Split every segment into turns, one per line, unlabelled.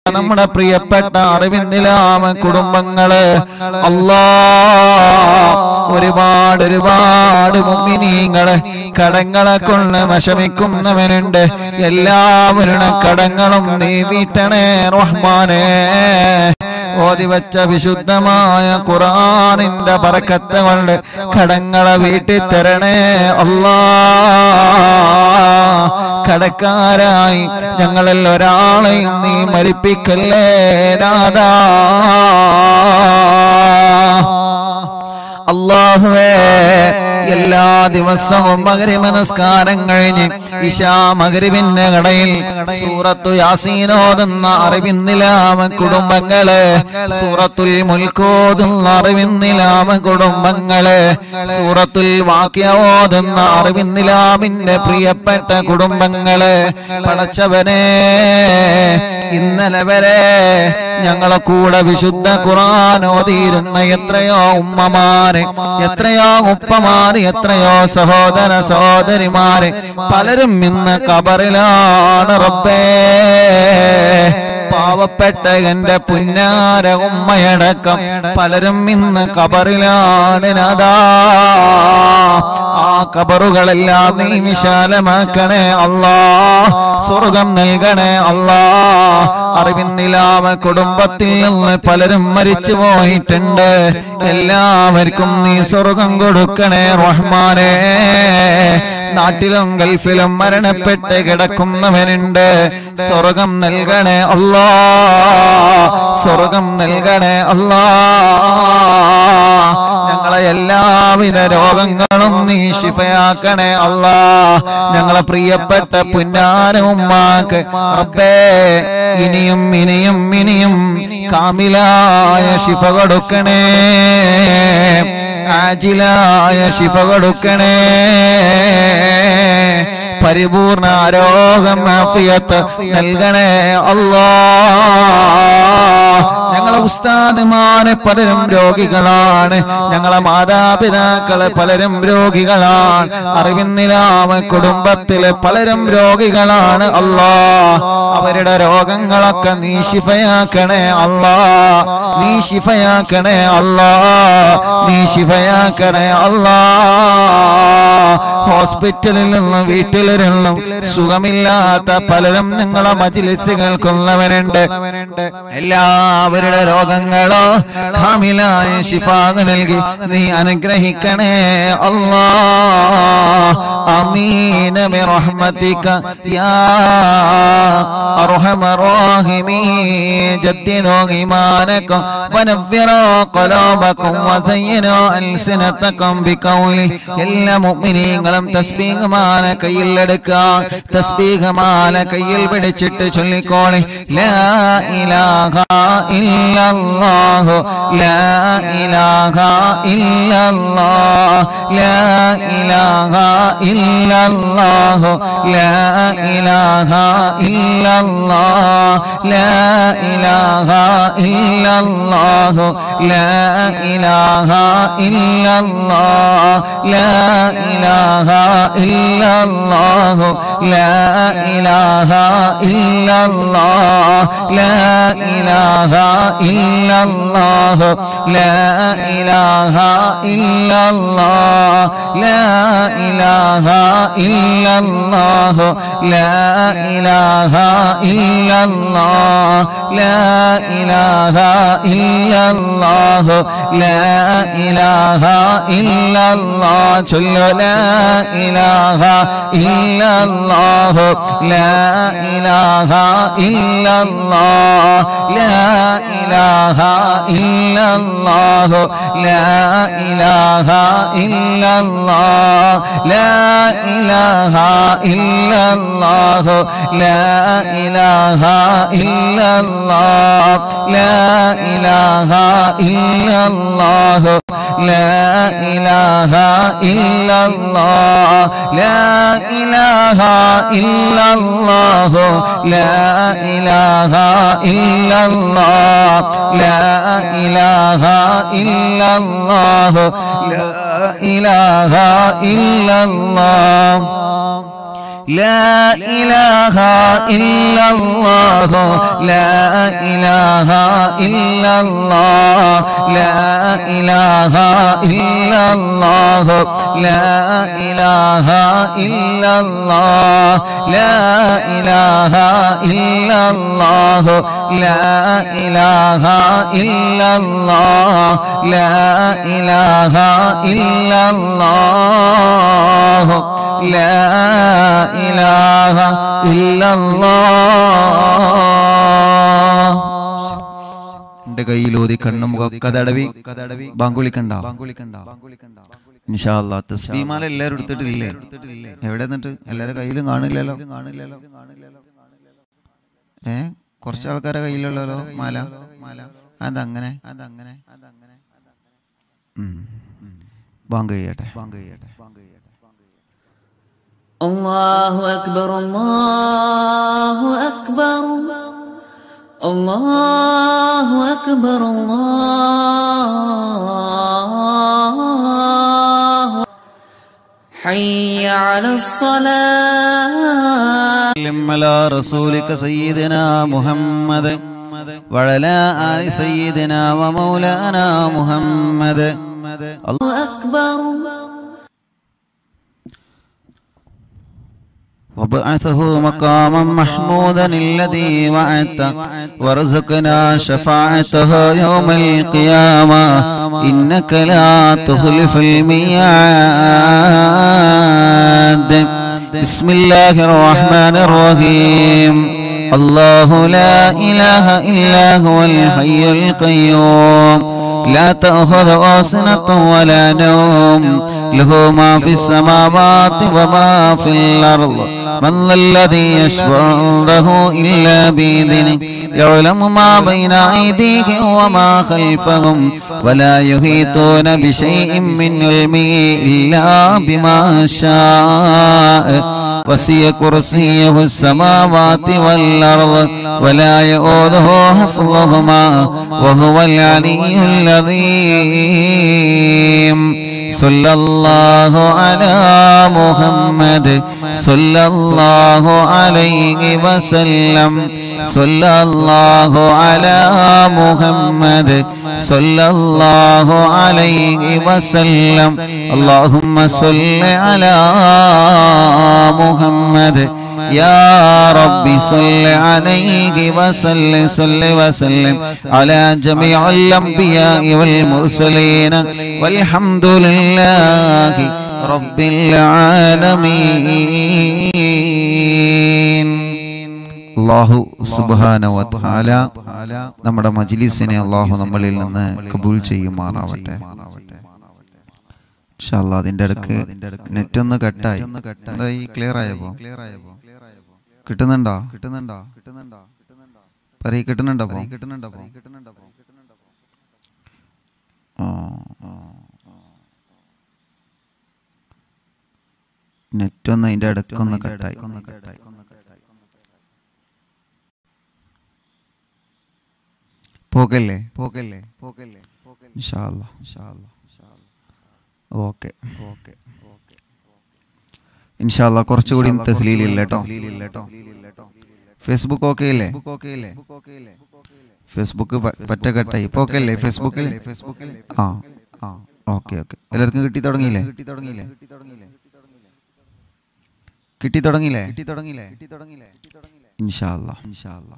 നമ്മുടെ പ്രിയപ്പെട്ട അറിവിന്ദിലാമ കുടുംബങ്ങള് അല്ലാ ഒരുപാട് ഒരുപാട് മുമ്മിനീങ്ങള് കടങ്ങളെ കൊണ്ട് വിഷമിക്കുന്നവനുണ്ട് എല്ലാവരുടെ കടങ്ങളും നീ വീട്ടണേ റഹ്മാനേ ഓതി വെച്ച വിശുദ്ധമായ ഖുറാനിന്റെ പറക്കത്ത് കൊണ്ട് കടങ്ങളെ വീട്ടിൽ തരണേ അല്ലാ കടക്കാരായി ഞങ്ങളിൽ ഒരാളെയും നീ മരിപ്പിക്കല്ലേ നാദാ അള്ളാഹുവേ എല്ലാ ദിവസവും മകരിമ നമസ്കാരം കഴിഞ്ഞ് ഇശാ മകരിവിന്റെ കടയിൽ സൂറത്തു യാസീനോതുന്ന അറിവിന്നിലാമ കുടുംബങ്ങള് സൂറത്തുൽ മുൽക്കോതുന്ന അറിവിന്നിലാമ കുടുംബങ്ങള് സൂറത്തുൽ വാക്യോതുന്ന അറിവിന്നിലാമിന്റെ പ്രിയപ്പെട്ട കുടുംബങ്ങള് പടച്ചവനെ ഇന്നലെ വരെ ഞങ്ങളെ കൂടെ വിശുദ്ധ ഖുർആൻ ഓതിയിരുന്ന എത്രയോ ഉമ്മമാര് എത്രയോ ഉപ്പമാര് എത്രയോ സഹോദര സഹോദരിമാര് പലരും ഇന്ന് കബറിലാണ് റബ്ബേ പാവപ്പെട്ട എന്റെ പുന്നാര ഉമ്മയടക്കം പലരും ഇന്ന് കബറിലാണ് നാദാ ആ കബറുകളെല്ലാം നീ വിശാലമാക്കണേ അല്ലാ സ്വർഗം നൽകണേ അല്ലാ അറിവിന്നിലാമ കുടുംബത്തിൽ നിന്ന് പലരും മരിച്ചു പോയിട്ടുണ്ട് എല്ലാവർക്കും നീ സ്വർഗം കൊടുക്കണേ റഹ്മാനേ നാട്ടിലും ഗൾഫിലും മരണപ്പെട്ട് കിടക്കുന്നവനുണ്ട് സ്വർഗം നൽകണേ അല്ലാ സ്വർഗം നൽകണേ അല്ലാ ഞങ്ങളെ എല്ലാവിധ രോഗങ്ങളും നീ ശിഫയാക്കണേ അല്ലാ ഞങ്ങളെ പ്രിയപ്പെട്ട പുന്നാര ഉമ്മാക്ക് റബ്ബേ ഇനിയും ഇനിയും ഇനിയും കാമിലായ ശിഫ കൊടുക്കണേ ആജിലായ ശിഫ കൊടുക്കണേ പരിപൂർണ ആരോഗ്യം ആഫിയത്ത് നൽകണേ അല്ലാ ഞങ്ങളെ ഉസ്താദുമാരെ പലരും രോഗികളാണ് ഞങ്ങളെ മാതാപിതാക്കളെ പലരും രോഗികളാണ് അറിവിന്നിലാമ കുടുംബത്തിലെ പലരും രോഗികളാണ് അല്ലാ അവരുടെ രോഗങ്ങളൊക്കെ നീ ശിഫയാക്കണേ അല്ലാ നീ ശിഫയാക്കണേ അല്ലാ നീ ശിഫയാക്കണേ അല്ലാ ഹോസ്പിറ്റലിൽ നിന്നും വീട്ടിലിരുന്നും സുഖമില്ലാത്ത പലരും നിങ്ങളെ മജിലിസ് കേൾക്കുന്നവരുണ്ട് എല്ലാവരുടെ രോഗങ്ങളോ കാമിലായ ശിഫാഗ് നൽകി നീ അനുഗ്രഹിക്കണേ അല്ലാ അമീന برحمتك يا أرحم الراحمين جددوا إيمانكم ونفروا قلوبكم وزينوا ألسنتكم بقوله എല്ലാ മുഅ്മിനീങ്ങളും തസ്ബീഹമാല കയ്യിലെടുക്കുക തസ്ബീഹമാല കയ്യിൽ പിടിച്ചിട്ട് ചൊല്ലിക്കോളെ ലാ ഇലാഹ ഇല്ലല്ലാഹു ലാ ഇലാഹ ഇല്ലല്ലാഹ് ലാ ഇലാഹ ഇല്ലല്ലാഹു ലാ ഇലാഹ ഇല്ലല്ലാഹ് ലാ ഇലാഹ ഇല്ലല്ലാഹു ലാ ഇലാഹ ഇല്ലല്ലാഹ് ലാ ഇലാഹ ഇല്ലല്ലാഹു ലാ ഇലാഹ ഇല്ലല്ലാഹ് ലാ ഇലാഹ ഇല്ലല്ലാഹു ലാ ഇലാഹ ഇല്ലല്ലാഹ് ലാ ഇലാഹ ഇല്ലല്ലാഹു ലാ ഇലാഹ ഇല്ലല്ലാഹ് ലാ ഇലാഹ ഇല്ലല്ലാഹു ലാ ഇലാഹ ഇല്ലല്ലാഹ് ചൊല്ലു ലാ ഇലാഹ ഇല്ലല്ലാഹു ലാ ഇലാഹ ഇല്ലല്ലാഹ് ലാ ഇലാഹ ഇല്ലല്ലാഹു ലാ ഇലാഹ ഇല്ലല്ലാഹ് ലാ ഇലാഹ ഇല്ലല്ലാഹു ലാ ഇലാഹ ഇല്ലല്ലാഹ് ലാ ഇലാഹ ഇല്ലല്ലാഹു ലാ ഇലാഹ ഇല്ലല്ലാഹ് ലാ ഇലാഹ ഇല്ലല്ലാഹു ലാ ഇലാഹ ഇല്ലല്ലാഹ് ലാ ഇലാഹ ഇല്ലല്ലാഹു ലാ ഇലാഹ ഇല്ലല്ലാഹ് لا إله إلا الله لا إله إلا الله لا إله إلا الله لا إله إلا الله لا إله إلا الله لا إله إلا الله لا إله إلا الله لا إله إلا الله എന്റെ കയ്യിലൂതി കണ്ണും കതടവി കതടവി ബാങ്കുളിക്കണ്ട ബാങ്കുളിക്കണ്ട ഇൻഷാല്ലാ തസ്ബീമാല എല്ലാവരും എടുത്തിട്ടില്ലേ എവിടെ എന്നിട്ട് എല്ലാവരുടെ കയ്യിലും കാണില്ലല്ലോ കാണില്ലല്ലോ ഏ കുറച്ച് ആൾക്കാരെ കയ്യിലുള്ളല്ലോ മാല മാല അതങ്ങനെ അതങ്ങനെ അതങ്ങനെ ബാങ്ക് ചെയ്യട്ടെ ബാങ്ക് ചെയ്യട്ടെ ബാങ്ക് ചെയ്യട്ടെ
الله أكبر الله أكبر الله أكبر الله حي على الصلاة
وسلم على رسولك سيدنا محمد وعلى آل سيدنا ومولانا محمد الله
أكبر
وابعثه مقاما محمودا الذي وعدت وارزقنا شفاعته يوم القيامة إنك لا تخلف الميعاد بسم الله الرحمن الرحيم الله لا إله إلا هو الحي القيوم لا تأخذ سنة ولا نوم له ما في السماوات وما في الأرض من ذا الذي يشفع عنده إلا بإذنه يعلم ما بين أيديهم وما خلفهم ولا يحيطون بشيء من علمه إلا بما شاء وسي كرسيه السماوات والأرض ولا يؤوده حفظهما وهو العلي العظيم صلى الله على محمد صلى الله عليه وسلم صلى الله على محمد صلى الله عليه وسلم اللهم صل على محمد يا رب صل عليه وسلم صل وسلم على جميع الأنبياء والمرسلين والحمد لله رب العالمين അള്ളാഹു സുബാന നമ്മുടെ മജ്ലിസിനെ അള്ളാഹു നമ്മളിൽ നിന്ന് കബൂൽ ചെയ്യുമാറാവട്ടെ ഇൻഷാ അല്ലാ, അതിന്റെ ഇടക്ക് നെറ്റ് ഒന്ന് കട്ടായി എന്തായി ക്ലിയർ ആയപ്പോ കിട്ടുന്നുണ്ടോ കിട്ടുന്നുണ്ടോ കിട്ടുന്നുണ്ടോ പറയ് കിട്ടുന്നുണ്ടോ പോ? കിട്ടുന്നുണ്ടോ പോ? ആ, ആ, ആ. നെറ്റ് ഒന്ന് അതിന്റെ ഇടക്കൊന്ന് കട്ടായി ഒന്ന് കട്ടായി പോകല്ലേ പോകല്ലേ പോകല്ലേ ഇൻഷാ അല്ലാ, ഇൻഷാ അല്ലാ, ഇൻഷാ അല്ലാ. ഓക്കെ ഓക്കെ ഓക്കെ ഇൻഷാല്ല കുറച്ചുകൂടി തഹ്ലീലില്ല കേട്ടോ ഫേസ്ബുക്ക് ഓക്കെ അല്ലേ ഫേസ്ബുക്ക് പ- പറ്റ കട്ടായി ഇപ്പൊ ഓക്കെ അല്ലേ ഫേസ്ബുക്കിൽ ആ ആ ഓക്കെ ഓക്കെ എല്ലാവർക്കും കിട്ടി തുടങ്ങിയില്ലേ കിട്ടി തുടങ്ങിയില്ലേ കിട്ടി തുടങ്ങിയില്ലേ കിട്ടി തുടങ്ങിയില്ലേ ഇൻഷാല്ല ഇൻഷാല്ല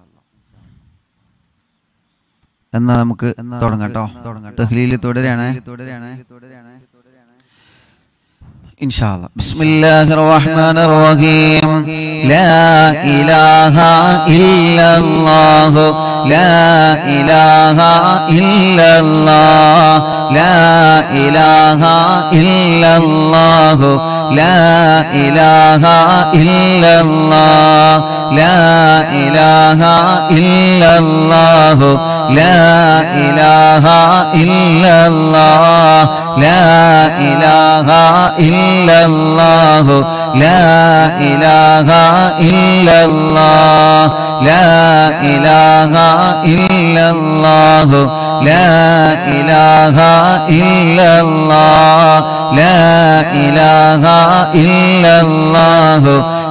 എന്നാ നമുക്ക് തുടങ്ങാം കേട്ടോ തഹ്ലീൽ തുടരാണ് തുടരാണ് തുടരാണ് إن شاء الله بسم الله الرحمن الرحيم لا إله إلا الله لا إله إلا الله لا إله إلا الله لا إله إلا الله لا إله إلا الله لا إله إلا الله لا إله إلا الله لا إله إلا الله لا إله إلا الله لا إله إلا الله لا إله إلا الله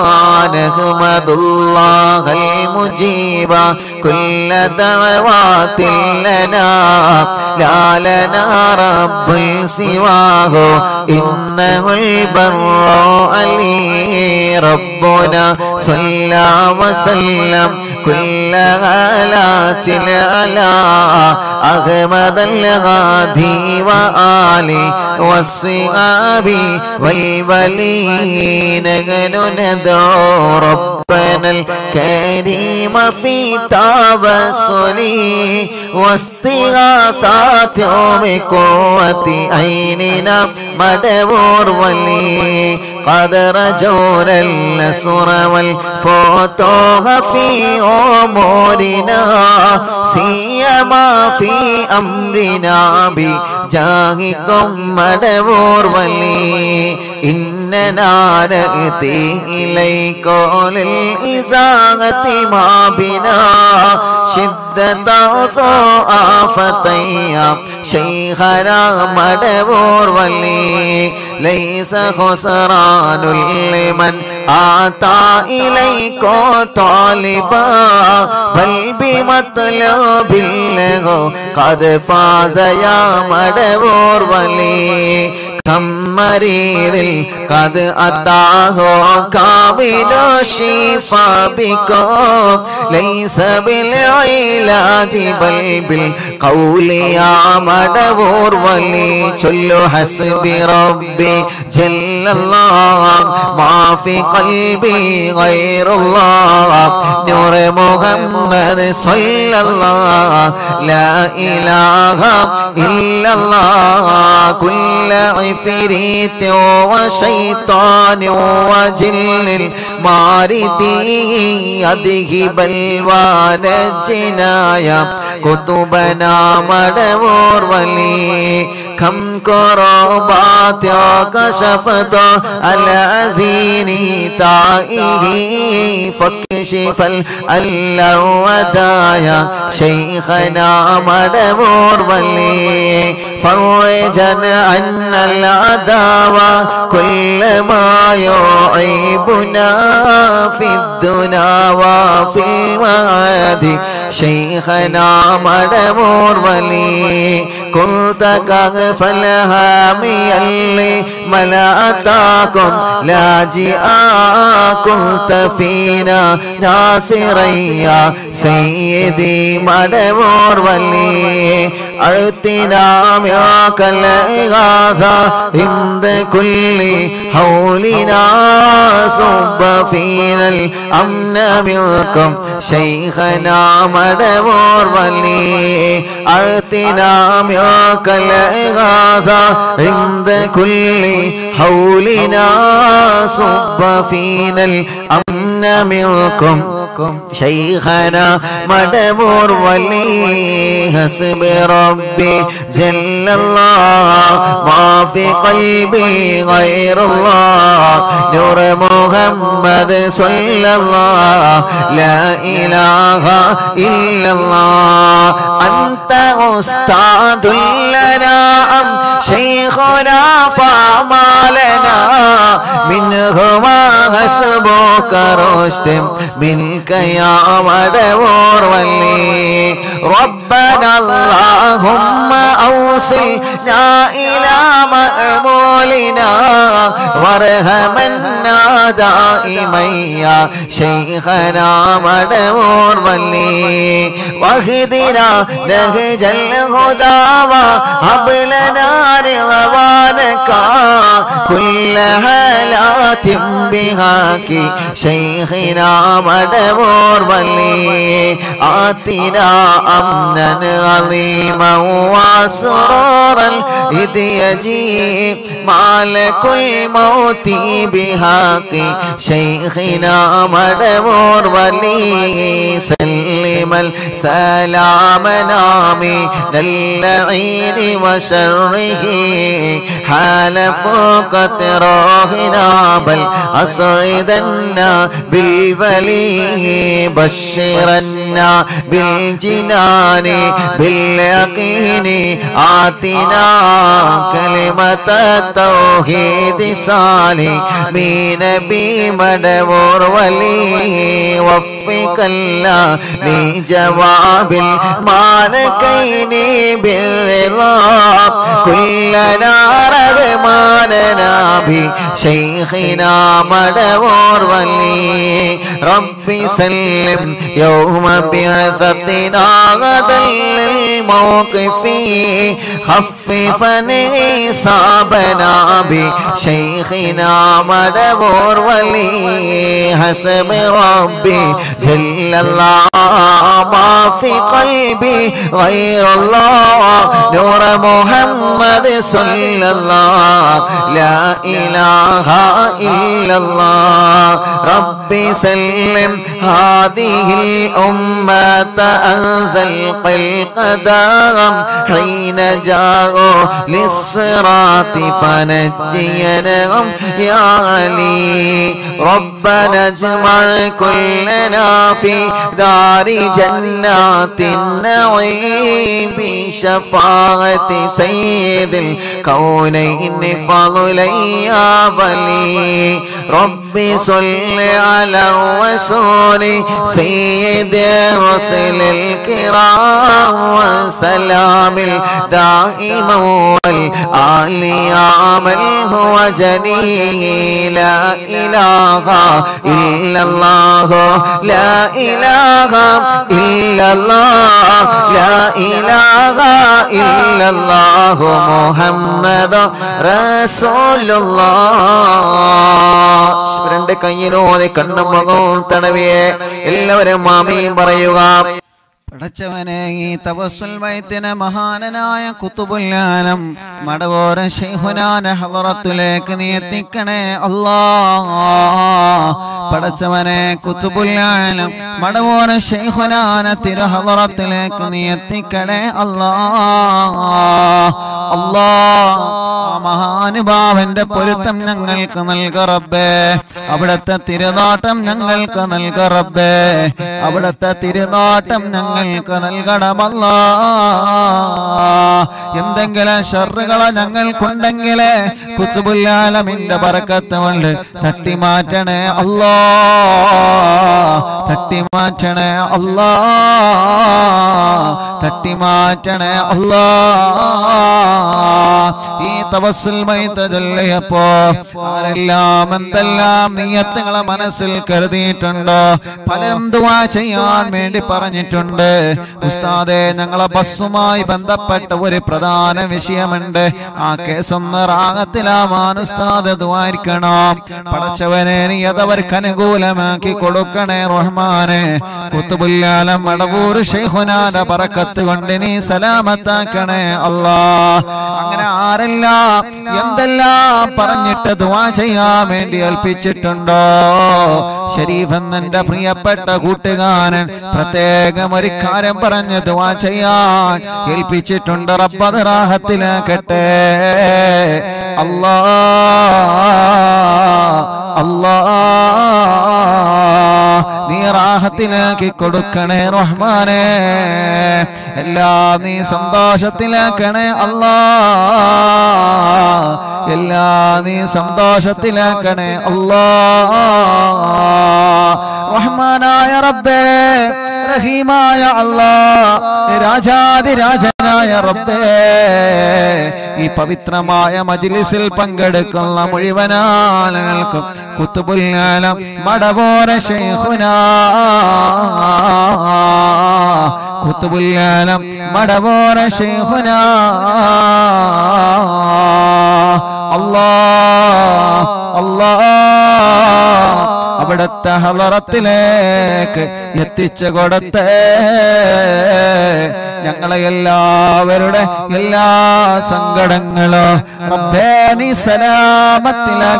نحمد الله المجيب كل دعوات لنا لا لنا رب سواه إنه البر علي ربنا صلى وسلم كل آلات على أحمد الغادي وآلي والصحاب والولين نحن ندعو ربنا الكريم في توسلي واستغاثات بقوة عيننا مدبور ولي قد رجونا النصر والفتوح في أمورنا سيما في أمرنا بجاهكم مدبور ولي إننا نأتي إليك للإزاغة ما بنا شدة ضعافتي شيخنا مدبور ولي ليس خسران لمن أعطى إليك طالبا بل بمطلب له قد فاز يا مدبور ولي كم مريض قد أتاه كامل الشفاء بكم ليس بالعلاج بل بالقول يا مدبور ولي كل حسب ربي جل الله ما في قلبي غير الله نور محمد صلى الله لا إله إلا الله كل عفريت وشيطان وجن المارد يده بلوان الجنايا كتبنا مدور ولي كم كربات كشفت العزين تائه فاكشف الودايا شيخنا مدبور ولي فرجا عنا العداوة كل ما يعيبنا في الدنا وفي المعاد شيخنا مدبور ولي كنت كغف الهامي اللي ملأتاكم لاجئا كنت فينا ناصريا سيدي مدبور ولي أعطنا معك الإغاثة عند كل حولنا صب فينا الأمن منكم شيخنا مدبور ولي أعطنا معك الإغاثة عند كل حولنا صب فينا الأمن منكم شيخنا مدبور ولي حسب ربي جل الله ما في قلبي غير الله نور محمد صلى الله لا إله إلا الله أنت أستاذ لنا أم شيخنا فما لنا منهما حسبك رشد منك يا مدبور ولي ربنا اللهم أوصلنا إلى مأمولنا وارحمنا دائما يا شيخنا مدبور ولي واهدنا نهج الهدى وهب لنا رضوانك كل حالات بهاك شيخنا مدبور ولي آتنا أمنا عظيما وسرورا إذ يجيب مالك الموت بهاك شيخنا مدبور ولي سلم السلام نامي للعين وشره حال فوق تراهنا بل أصعدنا بالبلي بشرا وزينا بالجنان باليقين آتنا كلمة التوحيد صالحين بمدبور ولي وفق الله لجواب المالكين بالرضا كلنا رغماننا بشيخنا مدبور ولي ربي سلم يوم بعثتنا غدا للموقف خففا إصابنا بشيخنا مدبور ولي حسب ربي جل الله ما في قلبي غير الله نور محمد صلى الله لا إله إلا الله ربي سلم هذه الأمة أنزل القدام حين جاءوا للصراط فنجينهم يا علي ربنا اجمع كلنا في دار جنات النعيم بشفاعة سيد الكونين فضلا يا ولي ربي صل على الرسول سيد الرسل الكرام وسلام الدائم والآل يا من هو جني لا إله إلا الله لا إله إلا الله لا إله إلا الله محمد رسول الله രണ്ട് കയ്യിലോതെ കണ്ണും മുഖവും തടവിയെ എല്ലാവരും മാമിയും പറയുക
പടച്ചവനെ ഈ തവസ്സുൽ വൈദ്യന മഹാനനായ കുത്തുബുല്ലാനം മടവോര ശൈഹുനാന ഹളറത്തിലേക്ക് നീ എത്തിക്കണേ അല്ലാ പടച്ചവനെ കുത്തുബുല്ലാനം മടവോര ശൈഹുനാന തിരുഹളറത്തിലേക്ക് നീ എത്തിക്കണേ അല്ലാ അല്ലാ ആ മഹാനുഭാവന്റെ പൊരുത്തം ഞങ്ങൾക്ക് നൽക റബ്ബേ അവിടുത്തെ തിരുനാട്ടം ഞങ്ങൾക്ക് നൽക റബ്ബേ അവിടുത്തെ തിരുനാട്ടം ഞങ്ങൾക്ക് നൽകണമല്ല എന്തെങ്കിലും ഷറുകളെ ഞങ്ങൾക്കുണ്ടെങ്കിലേ കുച്ചുബുല്ലാലമിന്റെ പറക്കത്ത് കൊണ്ട് തട്ടി മാറ്റണേ അല്ലാ തട്ടി മാറ്റണേ അല്ലാ തട്ടി മാറ്റണേ അല്ലാ ഈ തവസ്സിൽ മൈത്ത ചൊല്ലിയപ്പോ ആരെല്ലാം എന്തെല്ലാം നീയത്തുകളെ മനസ്സിൽ കരുതിയിട്ടുണ്ടോ പലരും ദുവാ ചെയ്യാൻ വേണ്ടി പറഞ്ഞിട്ടുണ്ട് ഉസ്താദെ ഞങ്ങളെ ബസ്സുമായി ബന്ധപ്പെട്ട ഒരു പ്രധാന വിഷയമുണ്ട് ആ കേസ് ഒന്ന് റാഗത്തിലാവാൻ ഉസ്താദ് ദ്വാരിക്കണം പടച്ചവനെ നീ അതവർക്ക് അനുകൂലമാക്കി കൊടുക്കണേ റഹ്മാനെ കുത്തുബുല്ലാലം മടവൂർ ഷെയ്ഖുനാന്റെ പറക്കത്ത് കൊണ്ട് നീ സലാമത്താക്കണേ അല്ലാ അങ്ങനെ ആരെല്ലാം എന്തെല്ലാം പറഞ്ഞിട്ട് ദുവാ ചെയ്യാൻ വേണ്ടി ഏൽപ്പിച്ചിട്ടുണ്ടോ ഷരീഫ് എന്നെ പ്രിയപ്പെട്ട കൂട്ടുകാരൻ പ്രത്യേകം ഒരു കാര്യം പറഞ്ഞ് ദുവാ ചെയ്യാൻ ഏൽപ്പിച്ചിട്ടുണ്ട് റബ്ബത് റാഹത്തിലാക്കട്ടെ അല്ലാ അല്ലാ നീ റാഹത്തിലാക്കി കൊടുക്കണേ റഹ്മാനെ എല്ലാം നീ സന്തോഷത്തിലാക്കണേ അല്ലാ എല്ലാം നീ സന്തോഷത്തിലാക്കണേ അല്ലാ റഹ്മാനായ റബ്ബേ റഹീമായ അല്ലാ രാജാതിരാജനായ റബ്ബേ ഈ പവിത്രമായ മജ്ലിസിൽ പങ്കെടുക്കുന്ന മുഴുവൻ ആളുകൾക്കും കുത്തുബുല്ലാലം മടവോര ശൈഖുന കുത്തുബുല്ലാലം മടവോര ശൈഖുന അല്ലാ അല്ലാ അവിടുത്തെ ഹളറത്തിലേക്ക് എത്തിച്ചു കൊടുത്തേ ഞങ്ങളെ എല്ലാവരുടെ എല്ലാ സങ്കടങ്ങളും റബ്ബേ നീ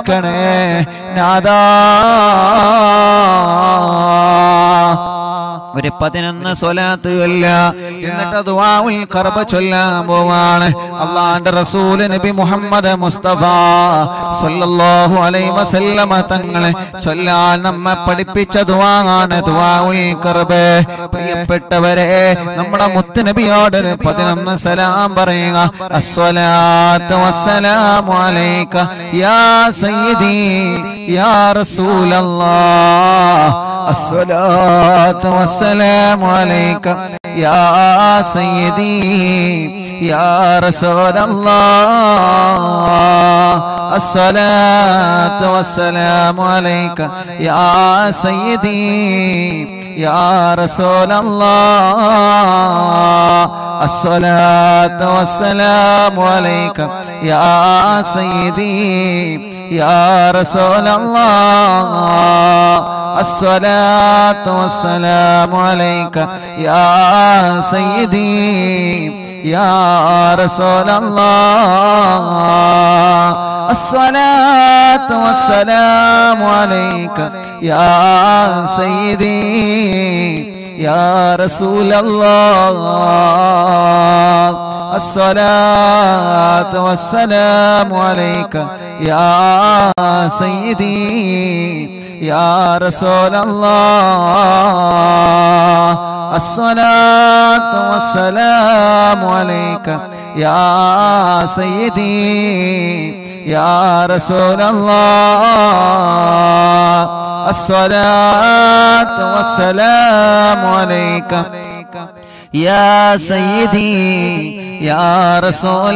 സലാമത്തിലാക്കണേ നാദാ ഒരു പതിനൊന്ന് സ്വലാത്ത് അല്ല എന്നിട്ട് ദുആഉൽ കർബ ചൊല്ലാൻ പോവാണ് അള്ളാന്റെ റസൂൽ നബി മുഹമ്മദ് മുസ്തഫ സല്ലല്ലാഹു അലൈഹി വസല്ലമ തങ്ങളെ ചൊല്ലാൻ നമ്മെ പഠിപ്പിച്ച ദുആണ് ദുആഉൽ കർബ പ്രിയപ്പെട്ടവരെ നമ്മുടെ മുത്ത് നബിയോട് ഒരു പതിനൊന്ന് സലാം പറയുക അസ്സലാത്തു വസ്സലാമു അലൈക യാ സയ്യിദി യാ റസൂലല്ലാഹ് الصلاة والسلام عليك يا سيدي يا رسول الله الصلاة والسلام عليك يا سيدي يا رسول الله الصلاة والسلام عليك يا سيدي يا رسول الله الصلاة والسلام عليك يا سيدي يا رسول الله الصلاة والسلام عليك يا سيدي يا رسول الله الصلاة والسلام عليك يا سيدي يا رسول الله الصلاة والسلام عليك يا سيدي يا رسول الله الصلاة والسلام عليك يا سيدي يا رسول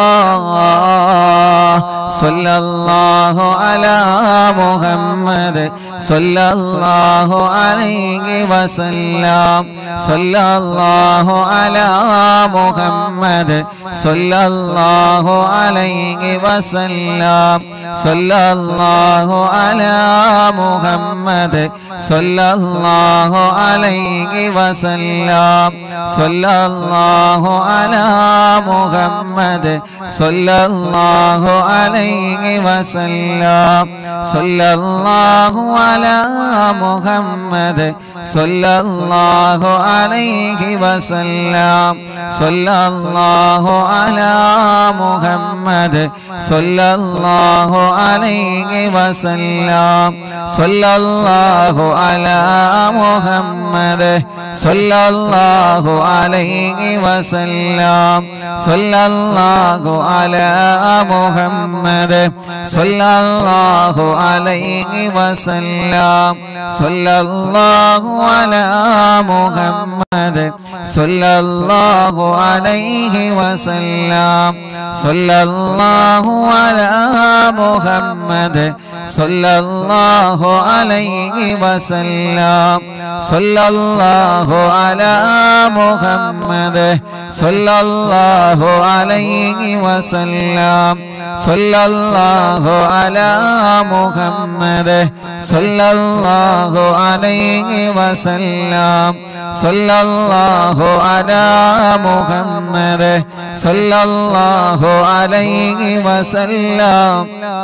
الله صلى الله على محمد صلى الله عليه وسلم صلى الله على محمد صلى الله عليه وسلم صلى الله على محمد صلى الله عليه وسلم صلى الله على محمد صلى الله عليه وسلم صلى الله على محمد صلى الله عليه وسلم صلى الله على محمد صلى الله عليه وسلم صلى الله على محمد صلى الله عليه وسلم صلى الله على محمد صلى الله عليه وسلم صلى الله على محمد صلى الله عليه وسلم صلى الله على محمد صلى الله عليه وسلم صلى الله على محمد صلى الله عليه وسلم صلى الله على محمد صلى الله عليه وسلم صلى الله على محمد صلى الله عليه وسلم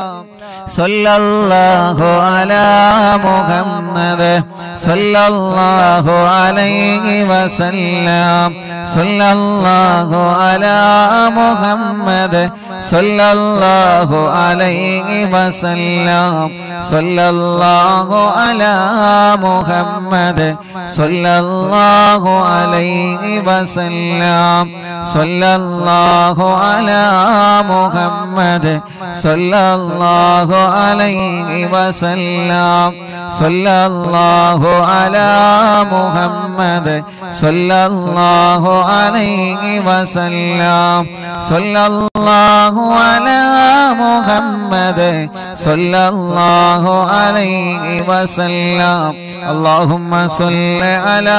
صلى الله على محمد صلى الله عليه وسلم صلى الله على محمد صلى الله عليه وسلم صلى الله على محمد صلى الله عليه وسلم صلى الله على محمد صلى الله عليه وسلم صلى الله على محمد صلى الله عليه وسلم صلى الله على محمد صلى الله عليه وسلم اللهم صل على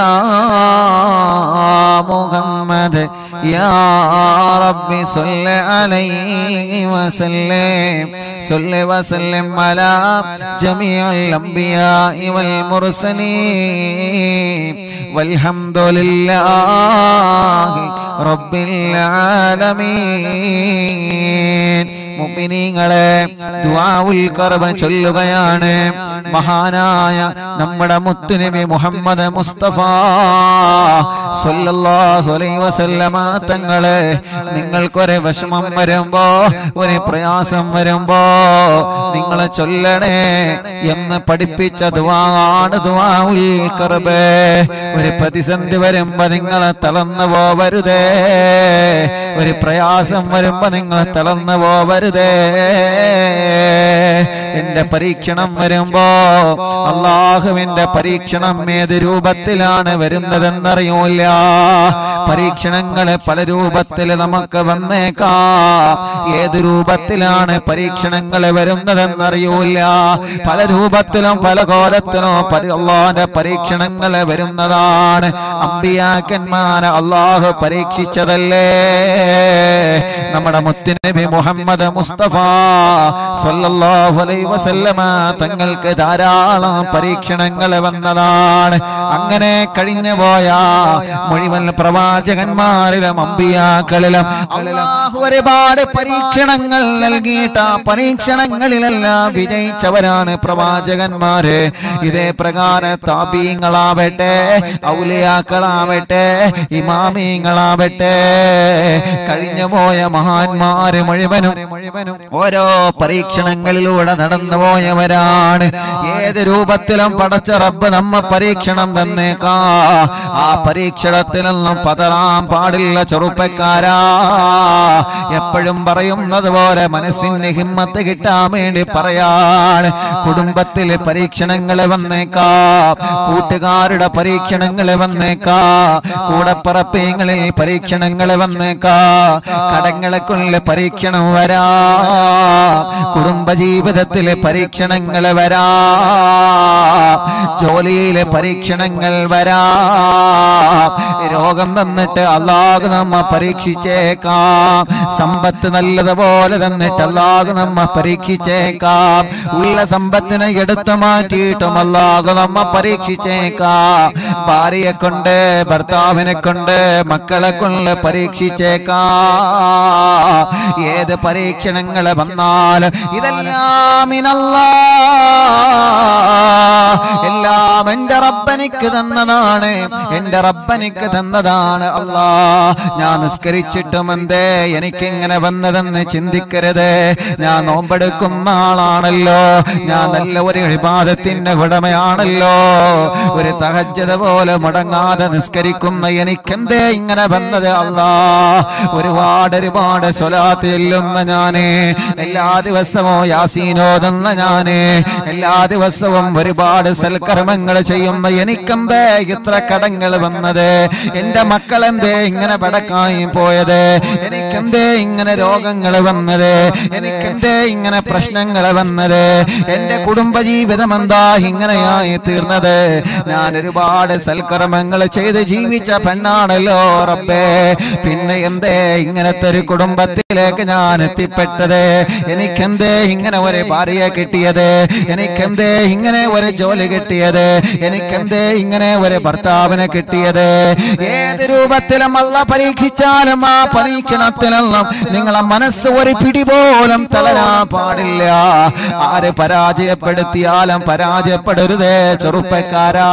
محمد يا رب صل عليه وسلم صل وسلم على جميع الأنبياء والمرسلين والحمد لله رب العالمين മുഅ്മിനീങ്ങളെ ദുആഉൽ കർബ ചൊല്ലുകയാണ് മഹാനായ നമ്മുടെ മുത്തുനബി മുഹമ്മദ് മുസ്തഫ സല്ലല്ലാഹു അലൈഹി വസല്ലമ തങ്ങളെ നിങ്ങൾക്കൊരു വിഷമം വരുമ്പോ ഒരു പ്രയാസം വരുമ്പോ നിങ്ങൾ ചൊല്ലണേ എന്ന് പഠിപ്പിച്ച ദുആണ് ദുആഉൽ കർബ് ഒരു പ്രതിസന്ധി വരുമ്പോ നിങ്ങൾ തളർന്നു പോവരുതേ ഒരു പ്രയാസം വരുമ്പോ നിങ്ങൾ തളർന്നു പോവരുതേ എന്റെ പരീക്ഷണം വരുമ്പോ അള്ളാഹുവിന്റെ പരീക്ഷണം ഏത് രൂപത്തിലാണ് വരുന്നതെന്നറിയൂല പരീക്ഷണങ്ങള് പല രൂപത്തിൽ നമുക്ക് വന്നേക്കാം ഏത് രൂപത്തിലാണ് പരീക്ഷണങ്ങൾ വരുന്നതെന്നറിയൂല പല രൂപത്തിലും പല കോലത്തിലും പരി- അള്ളാന്റെ പരീക്ഷണങ്ങൾ വരുന്നതാണ് അമ്പിയാക്കന്മാരെ അള്ളാഹു പരീക്ഷിച്ചതല്ലേ നമ്മുടെ മുത്തുനബി മുഹമ്മദ് മുസ്തഫ സല്ലല്ലാഹു അലൈഹി വസല്ലമ തങ്ങൾക്ക് ധാരാളം പരീക്ഷണങ്ങൾ വന്നതാണ് അങ്ങനെ കഴിഞ്ഞു പോയ മുഴുവൻ പ്രവാചകന്മാരിലും അമ്പിയാക്കളിലും അള്ളാഹു ഒരുപാട് പരീക്ഷണങ്ങൾ നൽകിയിട്ട് ആ പരീക്ഷണങ്ങളിലെല്ലാം വിജയിച്ചവരാണ് പ്രവാചകന്മാര് ഇതേ പ്രകാരം താപീങ്ങളാവട്ടെ ഔലിയാക്കളാവട്ടെ ഇമാമീങ്ങളാവട്ടെ കഴിഞ്ഞു പോയ മഹാന്മാര് മുഴുവനും മുഴുവനും ഓരോ പരീക്ഷണങ്ങളിലൂടെ നടന്നു പോയവരാണ് ഏത് രൂപത്തിലും പടച്ച റബ്ബ് നമ്മ പരീക്ഷണം തന്നേക്കാ ആ പരീക്ഷണത്തിൽ നിന്നും പതറാൻ പാടില്ല ചെറുപ്പക്കാരാ എപ്പോഴും പറയുന്നത് പോലെ മനസ്സിന് ഹിമ്മത്ത് കിട്ടാൻ വേണ്ടി പറയാണ് കുടുംബത്തിൽ പരീക്ഷണങ്ങൾ വന്നേക്കാം കൂട്ടുകാരുടെ പരീക്ഷണങ്ങൾ വന്നേക്കാം കൂടപ്പറപ്പീങ്ങളിൽ പരീക്ഷണങ്ങൾ വന്നേക്കാം കടങ്ങളെക്കുള്ള പരീക്ഷണം വരാ കുടുംബജീവിതത്തിലെ പരീക്ഷണങ്ങൾ വരാ ജോലിയിലെ പരീക്ഷണങ്ങൾ വരാ രോഗം തന്നിട്ട് അല്ലാഹു നമ്മ പരീക്ഷിച്ചേക്കാം സമ്പത്ത് നല്ലതുപോലെ തന്നിട്ട് അല്ലാഹു നമ്മ പരീക്ഷിച്ചേക്കാം ഉള്ള സമ്പത്തിനെ എടുത്തു മാറ്റിയിട്ടും അല്ലാഹു നമ്മ പരീക്ഷിച്ചേക്കാം ഭാര്യയെ കൊണ്ട് ഭർത്താവിനെ കൊണ്ട് മക്കളെ കൊണ്ട് പരീക്ഷിച്ചേക്കാം ഏത് പരീക്ഷണങ്ങൾ വന്നാലും ഇതെല്ലാം ഇനല്ലാ എല്ലാം എന്റെ റബ്ബനിക്ക് തന്നതാണ് എന്റെ റബ്ബനിക്ക് തന്നതാണ് അല്ലാ ഞാൻ നിസ്കരിച്ചിട്ടും എന്തേ എനിക്കിങ്ങനെ വന്നതെന്ന് ചിന്തിക്കരുത് ഞാൻ നോമ്പെടുക്കുന്ന ആളാണല്ലോ ഞാൻ നല്ല ഒരു വിവാദത്തിന്റെ ഉടമയാണല്ലോ ഒരു തഹജ്ജത പോലെ മുടങ്ങാതെ നിസ്കരിക്കുന്ന എനിക്കെന്തേ ഇങ്ങനെ വന്നത് അല്ലാ ഒരുപാട് ഒരുപാട് സ്വലാത്ത് ചെല്ലുന്ന ഞാന് എല്ലാ ദിവസവും യാസീനോദുന്ന ഞാന് എല്ലാ ദിവസവും ഒരുപാട് സൽക്കർമ്മങ്ങൾ ചെയ്യുന്ന എനിക്കെന്തേ ഇത്ര കടങ്ങൾ വന്നത് എന്റെ മക്കളെന്തേ ഇങ്ങനെ പടക്കായി പോയത് എനിക്കെന്തേ ഇങ്ങനെ രോഗങ്ങൾ വന്നത് എനിക്കെന്തേ ഇങ്ങനെ പ്രശ്നങ്ങൾ വന്നത് എന്റെ കുടുംബജീവിതം എന്താ ഇങ്ങനെയായി തീർന്നത് ഞാൻ ഒരുപാട് സൽക്കർമ്മങ്ങൾ ചെയ്ത് ജീവിച്ച പെണ്ണാണല്ലോ റബ്ബേ പിന്നെ എന്തേ ഇങ്ങനത്തെ ഒരു കുടുംബത്തിലേക്ക് ഞാൻ എത്തിപ്പെട്ടത് എനിക്കെന്തേ ഇങ്ങനെ ഒരു ഭാര്യയെ കിട്ടിയത് എനിക്കെന്തേ ഇങ്ങനെ ഒരു ജോലി കിട്ടിയത് എനിക്കെന്തേ ഇങ്ങനെ ഒരു ഭർത്താവിനെ കിട്ടിയത് ഏത് രൂപത്തിലും അല്ല പരീക്ഷിച്ചാലും ആ പരീക്ഷണത്തിലെല്ലാം നിങ്ങളെ മനസ്സ് ഒരു പിടി പോലും തളരാൻ പാടില്ല ആര് പരാജയപ്പെടുത്തിയാലും പരാജയപ്പെടരുതേ ചെറുപ്പക്കാരാ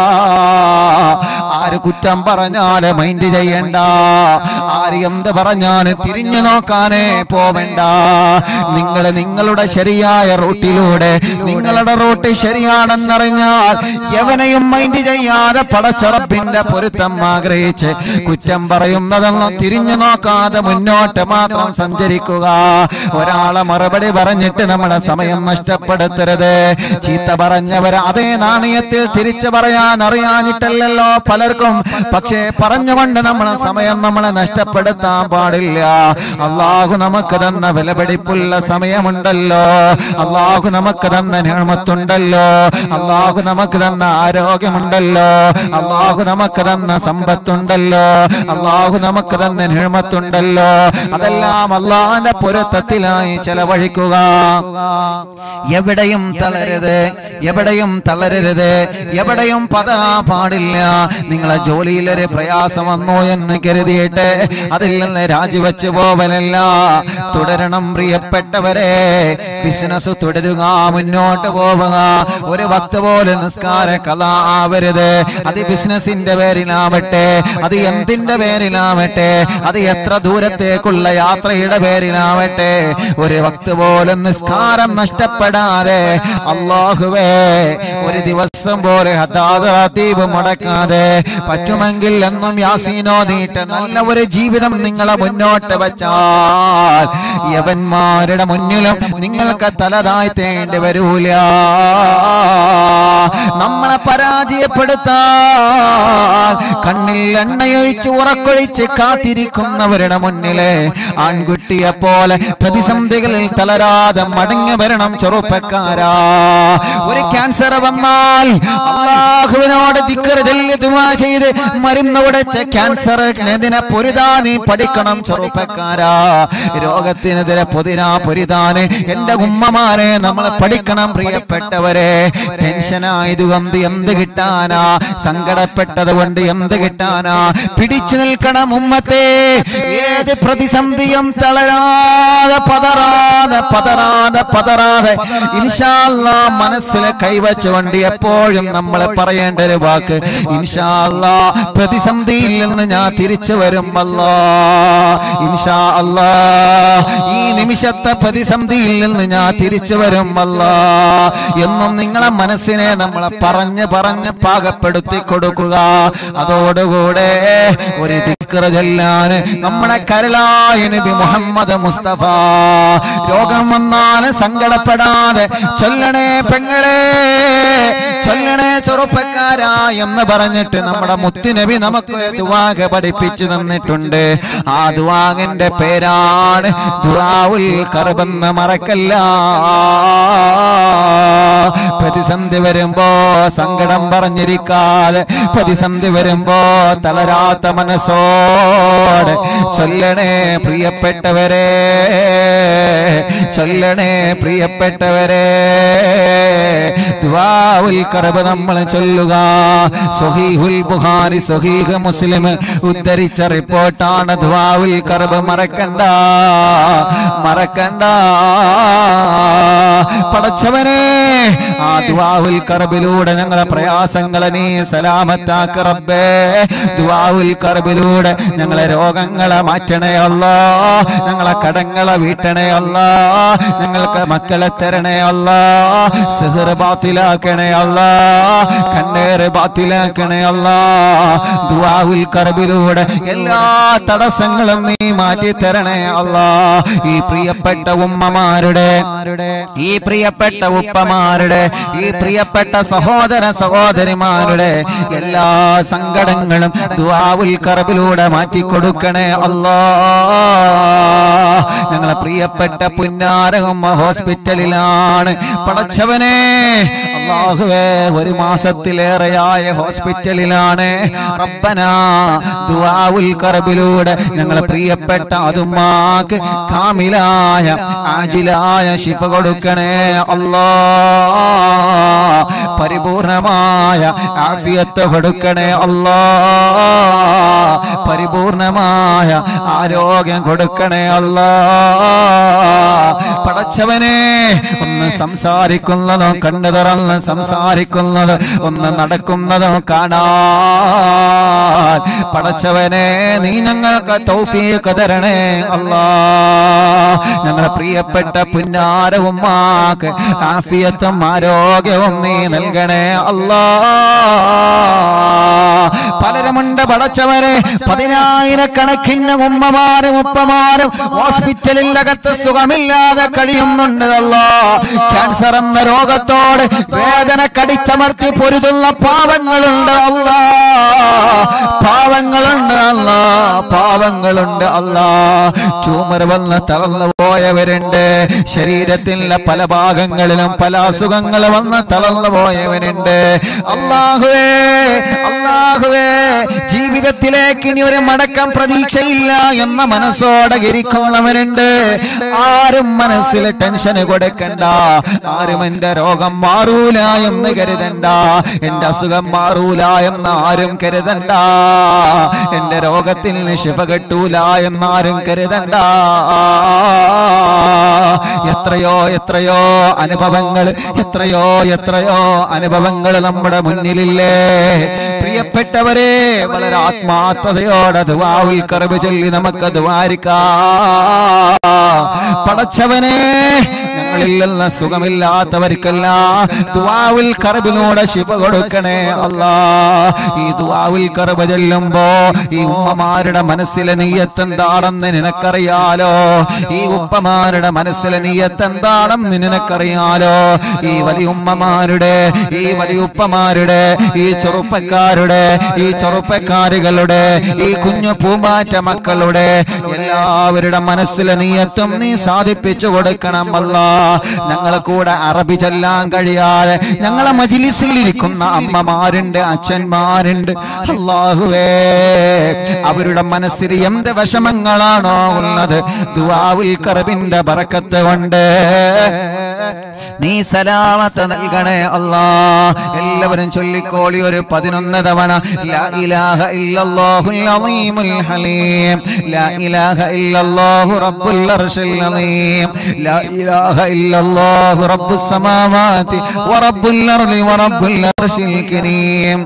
ആര് കുറ്റം പറഞ്ഞാല് മൈൻഡ് ചെയ്യണ്ട ആര് എന്ത് പറഞ്ഞാല് തിരിഞ്ഞു നോക്കാനേ പോവണ്ട നിങ്ങൾ നിങ്ങളുടെ ശരിയായ റൂട്ടിലൂടെ നിങ്ങളുടെ റൂട്ട് ശരിയാണെന്നറിഞ്ഞാൽ എവനെയും മൈൻഡ് ചെയ്യാതെ പടച്ചറപ്പിന്റെ പൊരുത്തം ആഗ്രഹിച്ച് കുറ്റം പറയുന്നതൊന്നും തിരിഞ്ഞു നോക്കാതെ മുന്നോട്ട് മാത്രം സഞ്ചരിക്കുക ഒരാളെ മറുപടി പറഞ്ഞിട്ട് നമ്മുടെ സമയം നഷ്ടപ്പെടുത്തരുത് ചീത്ത പറഞ്ഞവർ അതേ നാണയത്തിൽ തിരിച്ചു പറയാൻ അറിയാഞ്ഞിട്ടല്ലല്ലോ പലർക്കും പക്ഷേ പറഞ്ഞുകൊണ്ട് നമ്മളെ സമയം നമ്മളെ നഷ്ടപ്പെടുത്താൻ പാടില്ല അള്ളാഹു നമുക്ക് തന്ന വിലപിടിപ്പുള്ള സമയമുണ്ടല്ലോ അള്ളാഹു നമുക്ക് തന്ന നിഴമത്തുണ്ടല്ലോ അള്ളാഹു നമുക്ക് തന്ന ആരോഗ്യമുണ്ടല്ലോ അള്ളാഹു നമുക്ക് തന്ന സമ്പത്തുണ്ടല്ലോ അള്ളാഹു നമുക്ക് തന്ന നിഴമത്തുണ്ടല്ലോ അതെല്ലാം അള്ളാഹിന്റെ പൊരുത്തത്തിലായി ചെലവഴിക്കുക എവിടെയും തളരരുത് എവിടെയും തളരരുത് എവിടെയും പതറാൻ പാടില്ല നിങ്ങളെ ജോലിയിലൊരു പ്രയാസം വന്നു എന്ന് കരുതിയിട്ട് അതിൽ നിന്ന് രാജിവെച്ചു പോവലല്ല തുടരണം പ്രിയപ്പെട്ടവരെ ബിസിനസ് തുടരുക മുന്നോട്ട് പോവുക ഒരു ഭക്ത പോലെ നിസ്കാര കഥ ആവരുത് അത് ബിസിനസിന്റെ പേരിലാവട്ടെ അത് എന്തിന്റെ പേരിലാവട്ടെ അത് എത്ര ദൂരത്തേക്കുള്ള യാത്രയുടെ പേരിലാവട്ടെ ഒരു ഭക്ത പോലെ നിസ്കാരം നഷ്ടപ്പെടാതെ അള്ളാഹുവേ ഒരു ദിവസം പോലെ ഹദാദീപ് മുടക്കാതെ പറ്റുമെങ്കിൽ എന്നും യാസീനോദീട്ട് നല്ല ഒരു ജീവിതം നിങ്ങളെ മുന്നോട്ട് വെച്ചാൽ യവന്മാരുടെ മുന്നിലും നിങ്ങൾക്ക് തല താഴ്ത്തേണ്ടി വരൂല നമ്മളെ പരാജയപ്പെടുത്താൻ കണ്ണിൽ എണ്ണയൊഴിച്ച് ഉറക്കൊഴിച്ച് കാത്തിരിക്കുന്നവരുടെ മുന്നിലെ ആൺകുട്ടിയെ പോലെ പ്രതിസന്ധികളിൽ തളരാതെ മടങ്ങി വരണം ചെറുപ്പക്കാരാ ഒരു ക്യാൻസർ വന്നാൽ അള്ളാഹുവിനോട് ദിക്കറുതല്ല് ദുആ ചെയ്ത് മരുന്ന് ഉടച്ച ക്യാൻസറിനെതിരെ പൊരുതാ നീ പഠിക്കണം ചെറുപ്പക്കാരാ രോഗത്തിനെതിരെ പൊതിരാ പൊരുതാന് എന്റെ ഉമ്മമാരെ നമ്മൾ പഠിക്കണം പ്രിയപ്പെട്ടവരെ ടെൻഷനായത് കൊണ്ട് എന്ത് കിട്ടാനാ സങ്കടപ്പെട്ടത് കൊണ്ട് എന്ത് കിട്ടാനാ പിടിച്ചു നിൽക്കണം ഉമ്മത്തെ ഏത് പ്രതിസന്ധിയും തളരാതെ പതറാതെ പതറാതെ പതറാതെ ഇൻഷാല്ല മനസ്സിൽ കൈവച്ചുകൊണ്ട് എപ്പോഴും നമ്മൾ പറയേണ്ട ഒരു വാക്ക് ഇൻഷാല്ല പ്രതിസന്ധിയിൽ നിന്ന് ഞാൻ തിരിച്ചു വരും അല്ലാ ഇൻഷാ അല്ലാ ഈ നിമിഷത്തെ പ്രതിസന്ധിയിൽ നിന്ന് ഞാൻ തിരിച്ചു വരും അല്ലാ എന്നും നിങ്ങളെ മനസ്സിനെ നമ്മളെ പറഞ്ഞ് പറഞ്ഞ് പാകപ്പെടുത്തി കൊടുക്കുക അതോടുകൂടെ ഒരു ദിക്റ് ചൊല്ലാൻ നമ്മുടെ കരളായ നബി മുഹമ്മദ് മുസ്തഫ രോഗം വന്നാൽ സങ്കടപ്പെടാതെ ചൊല്ലണേ പെങ്ങളെ ചൊല്ലണേ ചെറുപ്പക്കാരാ എന്ന് പറഞ്ഞിട്ട് നമ്മുടെ മുത്തുനബി നമുക്ക് ദുവാക പഠിപ്പിച്ചു തന്നിട്ടുണ്ട് ആ ദുവാഗന്റെ പേരാണ് ദുവാവുൽ കർബെന്ന് മറക്കല്ല പ്രതിസന്ധി വരുമ്പോ സങ്കടം പറഞ്ഞിരിക്കാതെ പ്രതിസന്ധി വരുമ്പോ തളരാത്ത മനസ്സോടെ ചൊല്ലണേ പ്രിയപ്പെട്ടവരെ ചൊല്ലണേ പ്രിയപ്പെട്ടവരെ ദുആഉൽ കർബ് നമ്മൾ ചൊല്ലുക സ്വഹീഹുൽ ബുഖാരി സ്വഹീഹ് മുസ്ലിം ഉദ്ധരിച്ച റിപ്പോർട്ടാണ് ദുആഉൽ കർബ് മറക്കണ്ട മറക്കണ്ട പടച്ചവനെ ആ ദുആഉൽ കർബിലൂടെ ഞങ്ങളെ പ്രയാസങ്ങളെ നീ സലാമത്താക്ക റബ്ബേ ദുആഉൽ കർബിലൂടെ ഞങ്ങളെ രോഗങ്ങളെ മാറ്റണേ അല്ലാ ഞങ്ങളെ കടങ്ങളെ വീട്ടണേ അല്ലാ ഞങ്ങൾക്ക് മക്കളെ തരണേ അല്ലാ സിഹർ ബാത്തിലാക്കണേ അല്ലാ കണ്ണേറ് ബാത്തിലാക്കണേ അല്ലാ ദുആഉൽ കർബിലൂടെ എല്ലാ തടസ്സങ്ങളും നീ മാറ്റി തരണേ അല്ലാ ഈ പ്രിയപ്പെട്ട ഉമ്മമാരുടെ ഈ പ്രിയപ്പെട്ട ഉപ്പമാരുടെ ഈ പ്രിയപ്പെട്ട സഹോദര സഹോദരിമാരുടെ എല്ലാ സങ്കടങ്ങളും ദുആഉൽ കർബിലൂടെ മാറ്റി കൊടുക്കണേ അല്ലാ ഞങ്ങളെ പ്രിയപ്പെട്ട പുന്നാരഹമ്മ ഹോസ്പിറ്റലിലാണ് പടച്ചവനെ അള്ളാഹുവേ ഒരു മാസത്തിലേറെയായ ഹോസ്പിറ്റലിലാണ് റബ്ബന ദുആഉൽ കർബിലൂടെ ഞങ്ങളെ പ്രിയപ്പെട്ട അതുമാക്ക് കാമിലായ ആജിലായ ശിഫ കൊടുക്കണേ അല്ലാ പരിപൂർണമായ ആഫിയത്ത് കൊടുക്കണേ അല്ലാ പരിപൂർണമായ ആരോഗ്യം കൊടുക്കണേ അല്ലാ പടച്ചവനെ ഒന്ന് സംസാരിക്കുന്നതോ കണ്ടു തുറന്ന് സംസാരിക്കുന്നത് ഒന്ന് നടക്കുന്നതോ കാണാൻ പടച്ചവനെ നീ ഞങ്ങൾക്ക് തൗഫീഖ് തരണേ അല്ലാ ഞങ്ങളെ പ്രിയപ്പെട്ട പുന്നാരവും മാക്ക് ആഫിയത്തും ആരോഗ്യവും നീ നൽകണേ അല്ലാ പലരുമുണ്ട് പടച്ചവരെ പതിനായിരക്കണക്കിന് ഉമ്മമാരും ഉപ്പമാരും ഹോസ്പിറ്റലിൽ അകത്ത് സുഖമില്ലാതെ കഴിയുന്നുണ്ട് അല്ലാ ക്യാൻസർ എന്ന രോഗത്തോട് വേദന കടിച്ചമർത്തി പൊരുതുന്ന പാവങ്ങളുണ്ട് അല്ലാ പാവങ്ങളുണ്ട് അല്ലാ പാവങ്ങളുണ്ട് അല്ലാ ട്യൂമർ വന്ന് തളർന്നു പോയവരുണ്ട് ശരീരത്തിലെ പല ഭാഗങ്ങളിലും പല അസുഖങ്ങൾ വന്ന് തളർന്നു പോയവരുണ്ട് അള്ളാഹുവേ അള്ളാഹുവേ ജീവിതത്തിലേക്ക് ഇനി ഒരു മടക്കം പ്രതീക്ഷയില്ല എന്ന മനസ്സോടെ ഇരിക്കുന്നവരുണ്ട് ആരും മനസ്സിൽ ടെൻഷന് കൊടുക്കണ്ട ആരും എന്റെ രോഗം മാറൂല എന്ന് കരുതണ്ട എന്റെ അസുഖം മാറൂല എന്ന് ആരും കരുതണ്ട എന്റെ രോഗത്തിന് ശിഫ കിട്ടൂല എന്നാരും കരുതണ്ട എത്രയോ എത്രയോ അനുഭവങ്ങൾ എത്രയോ എത്രയോ അനുഭവങ്ങൾ നമ്മുടെ മുന്നിലില്ലേ പ്രിയപ്പെട്ടവരെ വളരെ ആത്മാർത്ഥതയോടെ ദുവാവിൽ കറിവ് ചൊല്ലി നമുക്ക് ദ്വാരിക്കാം പടച്ചവനെ ഞങ്ങളിൽ നിന്ന് സുഖമില്ലാത്തവർക്കെല്ലാം ദുവാവിൽ കറബിലൂടെ ശിവ കൊടുക്കണേ അല്ലാ ഈ ദുവാവിൽ കറബ് ചെല്ലുമ്പോ ഈ ഉമ്മമാരുടെ മനസ്സിലെ നീയത്ത് എന്താണെന്ന് നിനക്കറിയാലോ ഈ ഉപ്പമാരുടെ മനസ്സിലെ നീയത്ത് എന്താണെന്ന് നിനക്കറിയാലോ ഈ വലിയ ഉമ്മമാരുടെ ഈ വലിയ ഉപ്പമാരുടെ ഈ ചെറുപ്പക്കാരുടെ ഈ ചെറുപ്പക്കാരികളുടെ ഈ കുഞ്ഞു പൂമ്പാറ്റ മക്കളുടെ എല്ലാവരുടെ മനസ്സിലെ നീയത്തും നീ സാധിപ്പിച്ചു കൊടുക്കണം അല്ല ഞങ്ങളെ കൂടെ അറബി ചെല്ലാൻ കഴിയാതെ ഞങ്ങളെ മജിലിസിൽ ഇരിക്കുന്ന അമ്മമാരുണ്ട് അച്ഛന്മാരുണ്ട് അള്ളാഹുവേ അവരുടെ മനസ്സിൽ എന്ത് വിഷമങ്ങളാണോ ഉള്ളത് ദുവാവുൽ കറബിന്റെ ബറക്കത്ത് കൊണ്ട് നീ സലാമത്ത് നൽകണേ അല്ലാ എല്ലാവരും ചൊല്ലിക്കോളി ഒരു പതിനൊന്ന് തവണ ലാ ഇലാഹ ഇല്ലല്ലാഹുൽ അളീമുൽ ഹലീം ലാ ഇലാഹ ഇല്ലല്ലാഹു റബ്ബുൽ അർശിൽ അളീം ലാ ഇലാഹ ഇല്ലല്ലാഹു റബ്ബുസ് സമാവാതി വറബ്ബുൽ അർളി വറബ്ബുൽ അർശിൽ കരീം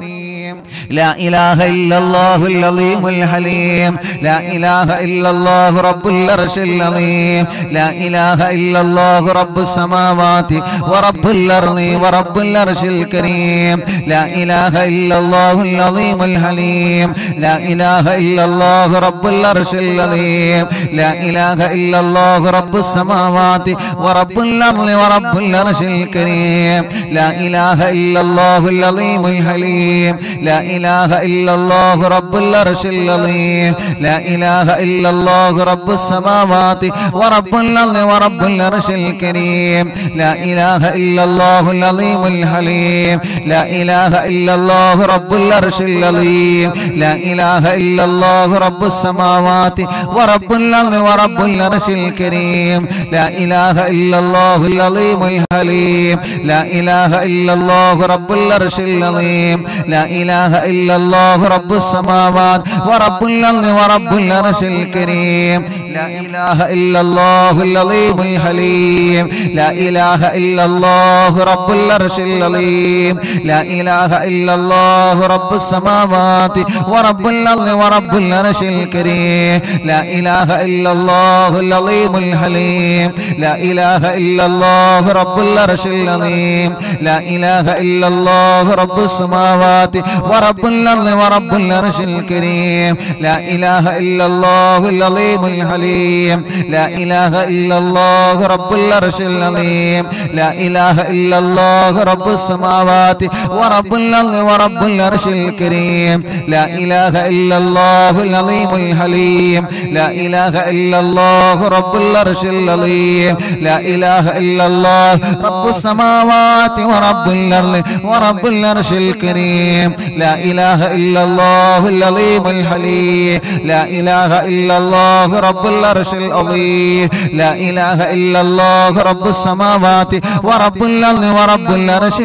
لا إله إلا الله العظيم الحليم لا إله إلا الله رب العرش العظيم لا إله إلا الله رب السماوات ورب الأرض ورب العرش الكريم لا إله إلا الله العظيم الحليم لا إله إلا الله رب العرش العظيم لا إله إلا الله رب السماوات ورب الأرض ورب العرش الكريم لا إله إلا الله العظيم الحليم لا إله إلا الله رب العرش العظيم لا إله إلا الله رب السماوات ورب الأرض ورب العرش الكريم لا إله إلا الله العظيم الحليم لا إله إلا الله رب العرش العظيم لا إله إلا الله رب السماوات ورب الأرض ورب العرش الكريم لا إله إلا الله العظيم الحليم لا إله إلا الله رب العرش العظيم لا إله إلا الله رب السماوات ورب الأرض ورب العرش الكريم لا إله إلا الله العظيم الحليم لا إله إلا الله رب العرش العظيم لا إله إلا الله رب السماوات ورب الأرض ورب العرش الكريم لا إله إلا الله العظيم الحليم لا إله إلا الله رب العرش العظيم لا إله إلا الله رب السماوات ورب الأرض ورب العرش الكريم لا إله إلا الله العظيم الحليم لا إله إلا الله رب العرش العظيم لا إله إلا الله رب السماوات ورب الأرض ورب العرش الكريم لا إله إلا الله العظيم الحليم لا إله إلا الله رب العرش العظيم لا إله إلا الله رب السماوات ورب الأرض ورب العرش الكريم لا إله إلا الله العظيم الحليم لا إله إلا الله رب العرش العظيم لا إله إلا الله رب السماوات ورب الأرض ورب العرش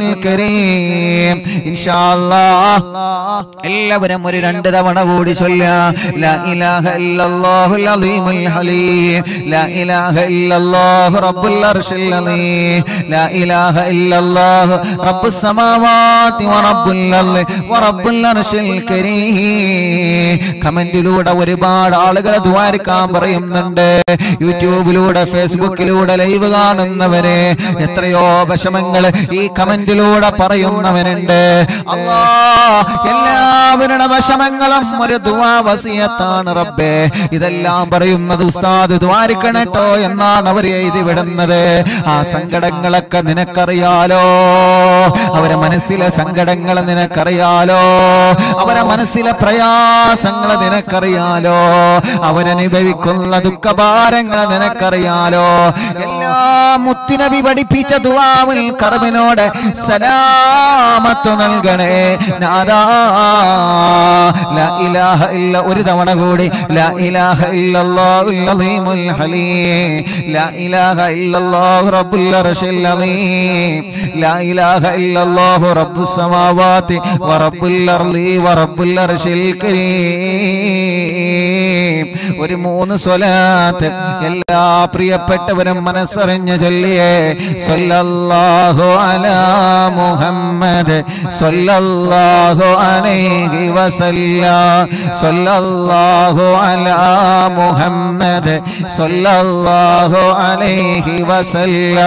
الكريم إن شاء الله എല്ലാവരും ഒരു രണ്ട് തവണ കൂടി ചൊല്ലാം لا إله إلا الله العظيم الحليم لا إله إلا الله رب العرش العظيم لا إله إلا الله رب السماوات ورب الأرض ورب العرش الكريم കമന്റിലൂടെ ഒരുപാട് ആളുകൾ ദ്വാരിക്കാൻ പറയുന്നുണ്ട് യൂട്യൂബിലൂടെ ഫേസ്ബുക്കിലൂടെ ലൈവ് കാണുന്നവരെ എത്രയോ വിഷമങ്ങൾ ഈ കമന്റിലൂടെ പറയുന്നവനുണ്ട് അല്ലാ എല്ലാവരുടെ വിഷമങ്ങളും ഒരു ദുവാ വസിയത്താണ് റബ്ബേ ഇതെല്ലാം പറയുന്നത് ഉസ്താദ് ദ്വാരിക്കണട്ടോ എന്നാണ് അവർ എഴുതി വിടുന്നത് ആ സങ്കടങ്ങളൊക്കെ നിനക്കറിയാലോ അവരെ മനസ്സിലെ സങ്കടങ്ങൾ നിനക്കറിയാലോ അവരെ മനസ്സിലെ പ്രയാസങ്ങൾ നിനക്കറിയാലോ അവരനുഭവിക്കുന്ന ദുഃഖഭാരങ്ങൾ നിനക്കറിയാലോ എല്ലാം മുത്തിനബി പഠിപ്പിച്ച ദുവാവിൽ കറവിനോട് സലാമത്ത് നൽകണേ നാദാ ലാ ഇലാഹ ഇല്ല ഒരു തവണ കൂടി ലാ ഇലാഹ ഇല്ലല്ലാഹുൽ അലീമുൽ ഹലീം ലാ ഇലാഹ ഇല്ലല്ലാഹു റബ്ബുൽ അർശിൽ അലീം ലാ ഇലാഹ ഇല്ലല്ലാഹു റബ്ബുസ് സമാവാതി വ റബ്ബുൽ അർളി വ റബ്ബുൽ അർശിൽ കരീം ഒരു മൂന്ന് സ്വലാത്ത് എല്ലാ പ്രിയപ്പെട്ടവരും മനസ്സറിഞ്ഞ് ചൊല്ലിയേ സല്ലല്ലാഹു അലാ മുഹമ്മദ് സല്ലല്ലാഹു അലൈഹി വസല്ല സല്ലല്ലാഹു അലാ മുഹമ്മദ് സല്ലല്ലാഹു അലൈഹി വസല്ല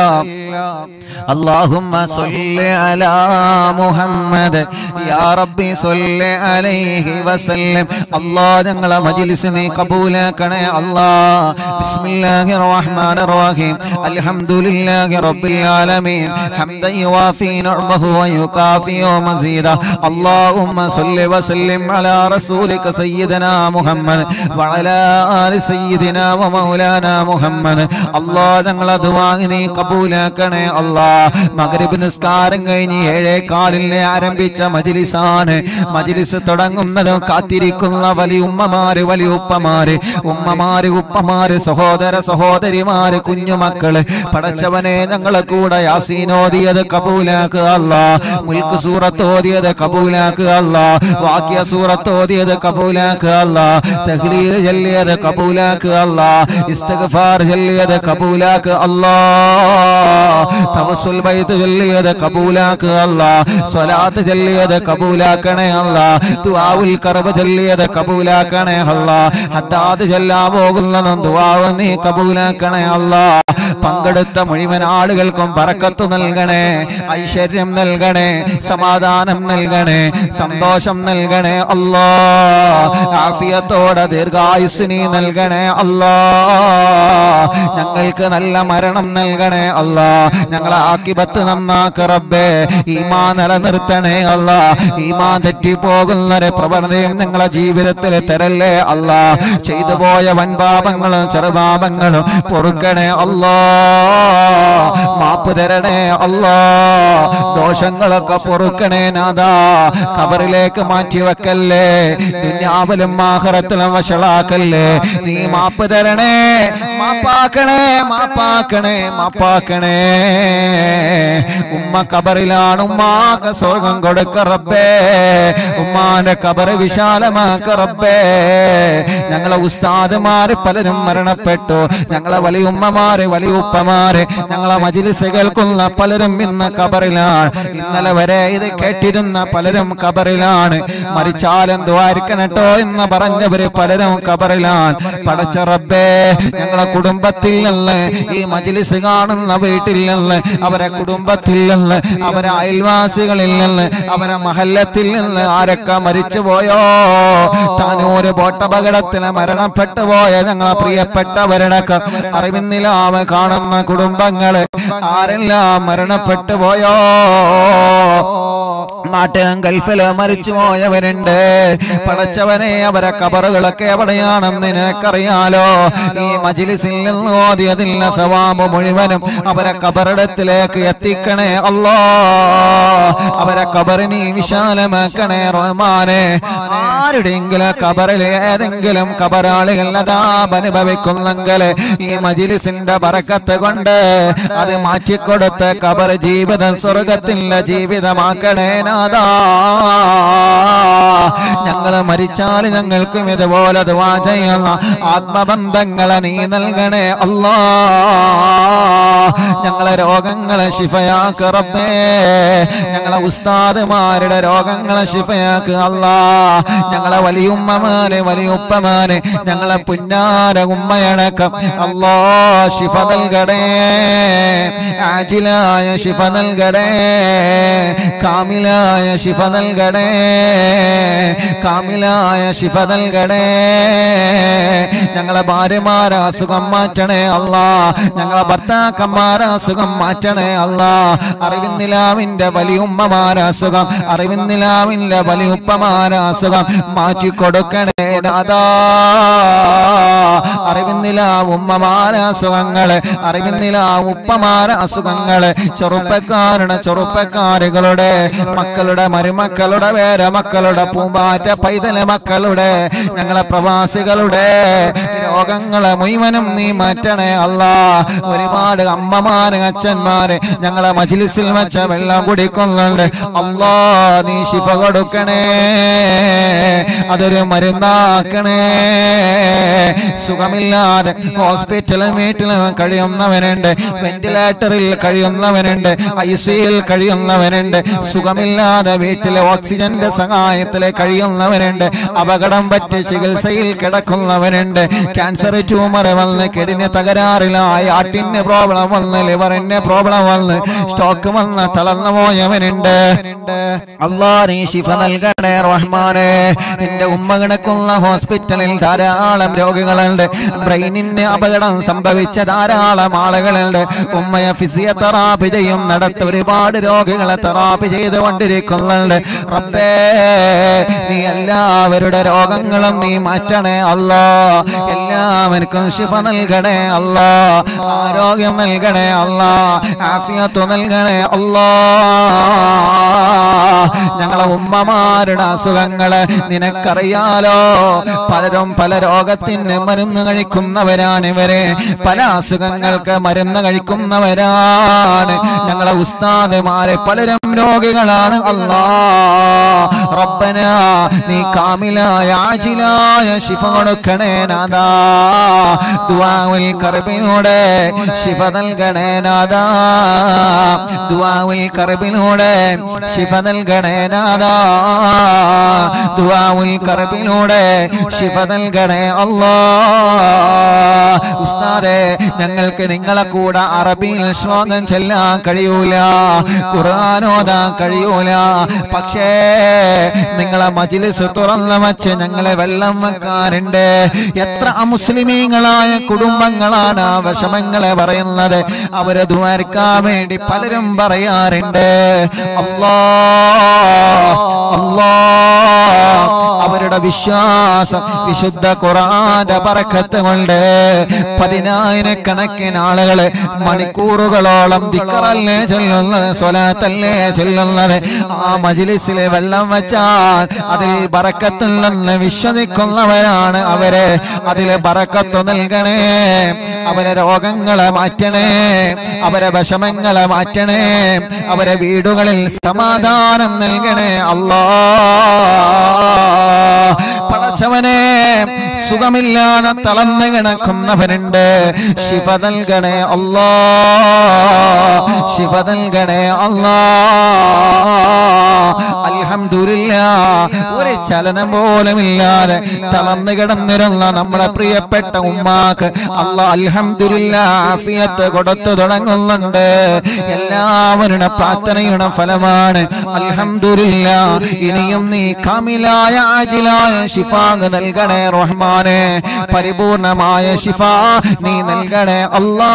اللهم صل على محمد يا ربي صل عليه وسلم الله ഞങ്ങളെ മജ്ലിസിനെ കബൂലാക്കണേ അല്ലാ ബിസ്മില്ലാഹിർ റഹ്മാനിർ റഹീം അൽഹംദുലില്ലാഹി റബ്ബിൽ ആലമീൻ ഹംദൻ യുവാഫി നിഅമഹു വയുകാഫി മസീദ اللهم صل وسلم على رسولك سيدنا محمد وعلى آل سيدنا ومولانا محمد الله ഞങ്ങളെ ദുആ നീ കബൂലാക്കണേ അല്ലാ മഗ്രിബ് നിസ്കാരം കഴിഞ്ഞ് ഏഴേ കാലിനെ ആരംഭിച്ച മജിലിസാണ് മജിലിസ് തുടങ്ങുന്നതും കാത്തിരിക്കുന്ന വലിയ ഉമ്മമാര് വലിയ ഉപ്പമാര് ഉമ്മമാര് ഉപ്പമാര് സഹോദര സഹോദരിമാര് കുഞ്ഞുമക്കള് പടച്ചവനെ ഞങ്ങളെ കൂടെ യാസീനോദിയത് കബൂലാക്കുക അല്ല മുൽക്ക് സൂറത്ത് ഓതിയത് കബൂലാക്കുക അല്ല വാക്യ സൂറത്ത് ഓതിയത് കബൂലാക്കുക അല്ല തഹ്ലീൽ ചൊല്ലിയത് കബൂലാക്കുക അല്ല ഇസ്തിഗ്ഫാർ ചൊല്ലിയത് കബൂലാക്കുക അല്ലാ തവസുൽ ബൈത്ത് ചൊല്ലിയത് കബൂലാക്കുക അല്ല സ്വലാത്ത് ചൊല്ലിയത് കബൂലാക്കണേ അല്ല ദുആഉൽ കർബ് ചൊല്ലിയത് കബൂലാക്കണേ അല്ല ഹദ്ദാദ് ചൊല്ലാൻ പോകുന്നതും ദുആവ് നീ കബൂലാക്കണേ അല്ല പങ്കെടുത്ത മുഴുവൻ ആളുകൾക്കും പറക്കത്ത് നൽകണേ ഐശ്വര്യം നൽകണേ സമാധാനം നൽകണേ സന്തോഷം നൽകണേ അല്ലാ ആഫിയത്തോടെ ദീർഘായുസ് നീ നൽകണേ അല്ലാ ഞങ്ങൾക്ക് നല്ല മരണം നൽകണേ അല്ലാ ഞങ്ങളെ ആക്കിബത്ത് നന്നാക്ക് റബ്ബേ ഈമാ നിലനിർത്തണേ അല്ല ഈമാ തെറ്റിപ്പോകുന്നവരെ പ്രവണതയും ഞങ്ങളെ ജീവിതത്തിൽ തരല്ലേ അല്ല ചെയ്തു പോയ വൻപാപങ്ങളും ചെറുപാപങ്ങളും പൊറുക്കണേ അല്ലാ മാപ്പ് തരണേ അല്ലാ ദോഷങ്ങളൊക്കെ പൊറുക്കണേ നാദാ കബറിലേക്ക് മാറ്റി വെക്കല്ലേ ദുന്യാവിലും ആഹ്റത്തിലും വഷളാക്കല്ലേ നീ മാപ്പ് തരണേ മാപ്പാക്കണേ മാപ്പാക്കണേ മാപ്പാക്കണേ ഉമ്മ കബറിലാണ് ഉമ്മാക്ക് സ്വർഗം കൊടുക്ക റബ്ബേ ഉമ്മാന്റെ കബറ് വിശാലമാക്ക റബ്ബേ ഞങ്ങളെ ഉസ്താദുമാര് പലരും മരണപ്പെട്ടു ഞങ്ങളെ വലിയ ഉമ്മമാര് വലിയ ഉപ്പമാര് ഞങ്ങളെ മജിലിസ് കേൾക്കുന്ന പലരും ഇന്ന് കബറിലാണ് ഇന്നലെ വരെ ഇത് കേട്ടിരുന്ന പലരും കബറിലാണ് മരിച്ചാലും ദ്വാരിക്കണട്ടോ എന്ന് പറഞ്ഞവര് പലരും കബറിലാണ് പടച്ച റബ്ബേ ഞങ്ങളെ കുടുംബത്തിൽ നിന്ന് ഈ മജിലിസ് കാണുന്ന വീട്ടിൽ നിന്ന് അവരെ കുടുംബത്തിൽ നിന്ന് അവരെ അയൽവാസികളിൽ നിന്ന് അവരെ മഹല്ലത്തിൽ നിന്ന് ആരൊക്കെ മരിച്ചു പോയോ താനൂര് ബോട്ടപകടത്തിന് മരണപ്പെട്ടു പോയ ഞങ്ങളെ പ്രിയപ്പെട്ടവരുടെയൊക്കെ അറിവിന്നിലാവ് കാണുന്ന കുടുംബങ്ങള് ആരെല്ലാം മരണപ്പെട്ടു പോയോ നാട്ടിലും ഗൾഫില് മരിച്ചു പോയവരുണ്ട് പടച്ചവനെ അവരെ കബറുകളൊക്കെ എവിടെയാണെന്ന് നിനക്കറിയാലോ ഈ മജിലിസിൽ നിന്ന് ഓതിയതില്ല സവാബ് മുഴുവനും അവരെ കബറിടത്തിലേക്ക് എത്തിക്കണേ അല്ലോ അവരെ കബറിനി വിശാലമാക്കണേ റഹ്മാനെ ആരുടെയെങ്കിലും കബറിൽ ഏതെങ്കിലും കബറാളികൾ അതാപ് അനുഭവിക്കുന്നെങ്കിൽ ഈ മജിലിസിന്റെ പറക്കത്ത് കൊണ്ട് അത് മാറ്റിക്കൊടുത്ത് കബർ ജീവിതം സ്വർഗത്തിന്റെ ജീവിതമാക്കണേ നാദാ ഞങ്ങൾ മരിച്ചാൽ ഞങ്ങൾക്കും ഇതുപോലെ ദുആ ചെയ്യുന്ന ആത്മബന്ധങ്ങളെ നീ നൽകണേ അല്ലാ ഞങ്ങളെ രോഗങ്ങളെ ശിഫയാക്ക് റബ്ബേ ഞങ്ങളെ ഉസ്താദുമാരുടെ രോഗങ്ങളെ ശിഫയാക്ക് അല്ലാ ഞങ്ങളെ വലിയുമ്മമാരെ വലിയുപ്പമാരെ ഞങ്ങളെ പുന്നാര ഉമ്മയടക്കം അല്ലാ ശിഫ നൽകടേ ആജിലായ ശിഫ നൽകടേ കാമിലായ ശിഫ നൽകടേ കാമിലായ ശിഫ നൽകടേ ഞങ്ങളെ ഭാര്യമാരെ അസുഖം മാറ്റണേ അല്ലാ ഞങ്ങളെ ഭർത്താക്കന്മാരെ അസുഖം മാറ്റണേ അല്ലാ അറിവിന്നിലാവിന്റെ വലിയുമ്മമാരെ അസുഖം അറിവിന്നിലാവിന്റെ വലിയുപ്പമാരെ അസുഖം മാറ്റിക്കൊടുക്കണേ നാദാ അറിവിന്നില ഉമ്മമാരെ അസുഖങ്ങള് അറിവിന്നില ഉപ്പമാരെ അസുഖങ്ങള് ചെറുപ്പക്കാരുടെ ചെറുപ്പക്കാരുകളുടെ മക്കളുടെ മരുമക്കളുടെ വേറെ മക്കളുടെ പൂമ്പാറ്റ പൈതല മക്കളുടെ ഞങ്ങളെ പ്രവാസികളുടെ രോഗങ്ങളെ മുഴുവനും നീ മാറ്റണേ അല്ല ഒരുപാട് അമ്മമാര് അച്ഛന്മാര് ഞങ്ങളെ മജിലിസിൽ വെച്ച വെള്ളം കുടിക്കുന്നുണ്ട് അല്ലാ നീ ശിഫ കൊടുക്കണേ അതൊരു മരുന്നാക്കണേ സുഖമില്ലാതെ ഹോസ്പിറ്റലിൽ വീട്ടിൽ കഴിയുന്നവനുണ്ട് വെന്റിലേറ്ററിൽ കഴിയുന്നവനുണ്ട് ഐ സിയിൽ കഴിയുന്നവനുണ്ട് സുഖമില്ലാതെ വീട്ടിലെ ഓക്സിജന്റെ സഹായത്തിൽ കഴിയുന്നവനുണ്ട് അപകടം പറ്റി ചികിത്സയിൽ കിടക്കുന്നവനുണ്ട് ക്യാൻസർ ട്യൂമർ വന്ന് കിടിന് തകരാറിലായി ആട്ടിന് പ്രോബ്ലം വന്ന് ലിവറിന് പ്രോബ്ലം വന്ന് സ്റ്റോക്ക് വന്ന് തളർന്നു പോയവനുണ്ട് അള്ളാ നീ ശിഫ നൽകണേ റഹ്മാനെ എന്റെ ഉമ്മ കിടക്കുന്ന ഹോസ്പിറ്റലിൽ ധാരാളം രോഗികളുണ്ട് ബ്രെയിനിന് അപകടം സംഭവിച്ച ധാരാളം ആളുകളുണ്ട് ഉമ്മയെ ഫിസിയോതെറാപ്പി ചെയ്യും നടത്ത ഒരുപാട് രോഗികളെ തെറാപ്പി ചെയ്തുകൊണ്ടിരിക്കുന്നുണ്ട് റബ്ബേ നീ എല്ലാവരുടെ രോഗങ്ങളും നീ മാറ്റണേ അല്ലോ എല്ലാവർക്കും ശിഫ നൽകണേ അല്ലോ ആരോഗ്യം നൽകണേ അല്ലോ ആഫിയത്ത് നൽകണേ അല്ലോ ഞങ്ങളെ ഉമ്മമാരുടെ അസുഖങ്ങള് നിനക്കറിയാലോ പലരും പല രോഗത്തിന് മരുന്ന് കഴിക്കുന്നവരാണ് ഇവരെ പല അസുഖങ്ങൾക്ക് മരുന്ന് കഴിക്കുന്നവരാണ് ഞങ്ങളെ ഉസ്താദുമാരെ പലരും രോഗികളാണ് അല്ലാ റബ്ബന നീ കാമിലായ ആജിലായ ശിഫ കൊടുക്കണേ നാദാ ദുആഉൽ കർബിനോടെ ശിഫ നൽകണേ നാദാ ദുആഉൽ കർബിനോടെ ശിഫ നൽകണേ നാദാ ദുആഉൽ കർബിനോടെ ശിഫ നൽകണേ അല്ലാ ഉസ്താദേ ഞങ്ങൾക്ക് നിങ്ങളെ കൂടെ അറബിയിൽ ശ്ലോകം ചെല്ലാൻ കഴിയൂല ഖുർആൻ ഓതാൻ കഴിയൂല പക്ഷേ നിങ്ങളെ മജിലിസ് തുറന്നു വച്ച് ഞങ്ങളെ വെള്ളം വെക്കാറുണ്ട് എത്ര അമുസ്ലിമീങ്ങളായ കുടുംബങ്ങളാണ് ആ വിഷമങ്ങളെ പറയുന്നത് അവരെ ദ്വാരക്കാൻ വേണ്ടി പലരും പറയാറുണ്ട് അല്ലാ അല്ലാ അവരുടെ വിശ്വാസം വിശുദ്ധ ഖുറാന്റെ പറക്കത്ത് കൊണ്ട് പതിനായിരക്കണക്കിന് ആളുകള് മണിക്കൂറുകളോളം ദിക്കറല്ലേ ചൊല്ലുന്നത് സ്വലാത്തല്ലേ ചൊല്ലുന്നത് ആ മജിലിസിലെ വെള്ളം വെച്ചാൽ അതിൽ ബറക്കത്തുണ്ടെന്ന് വിശ്വസിക്കുന്നവരാണ് അവര് അതിലെ ബറക്കത്ത് നൽകണേ അവരെ രോഗങ്ങളെ മാറ്റണേ അവരെ വിഷമങ്ങളെ മാറ്റണേ അവരെ വീടുകളിൽ സമാധാനം നൽകണേ അല്ലാ പടച്ചവനെ സുഖമില്ലാതെ തളർന്നു കിടക്കുന്നവരുണ്ട് ശിഫ നൽകണേ അല്ലാ ശിഫ നൽകണേ അല്ലാ അൽഹംദുലില്ല ഒരു ചലനം പോലുമില്ലാതെ തളർന്നു കിടന്നിരുന്ന നമ്മുടെ പ്രിയപ്പെട്ട ഉമ്മാക്ക് അല്ലാ അൽഹംദുലില്ല ആഫിയത്ത് കൊടുത്തു തുടങ്ങുന്നുണ്ട് എല്ലാവരുടെ പ്രാർത്ഥനയുടെ ഫലമാണ് അൽഹംദുലില്ല ഇനിയും നീ കാമിലായ ആജിലായ ശിഫാഗ് നൽകണേ റഹ്മാനെ പരിപൂർണമായ ശിഫ നീ നൽകണേ അല്ലാ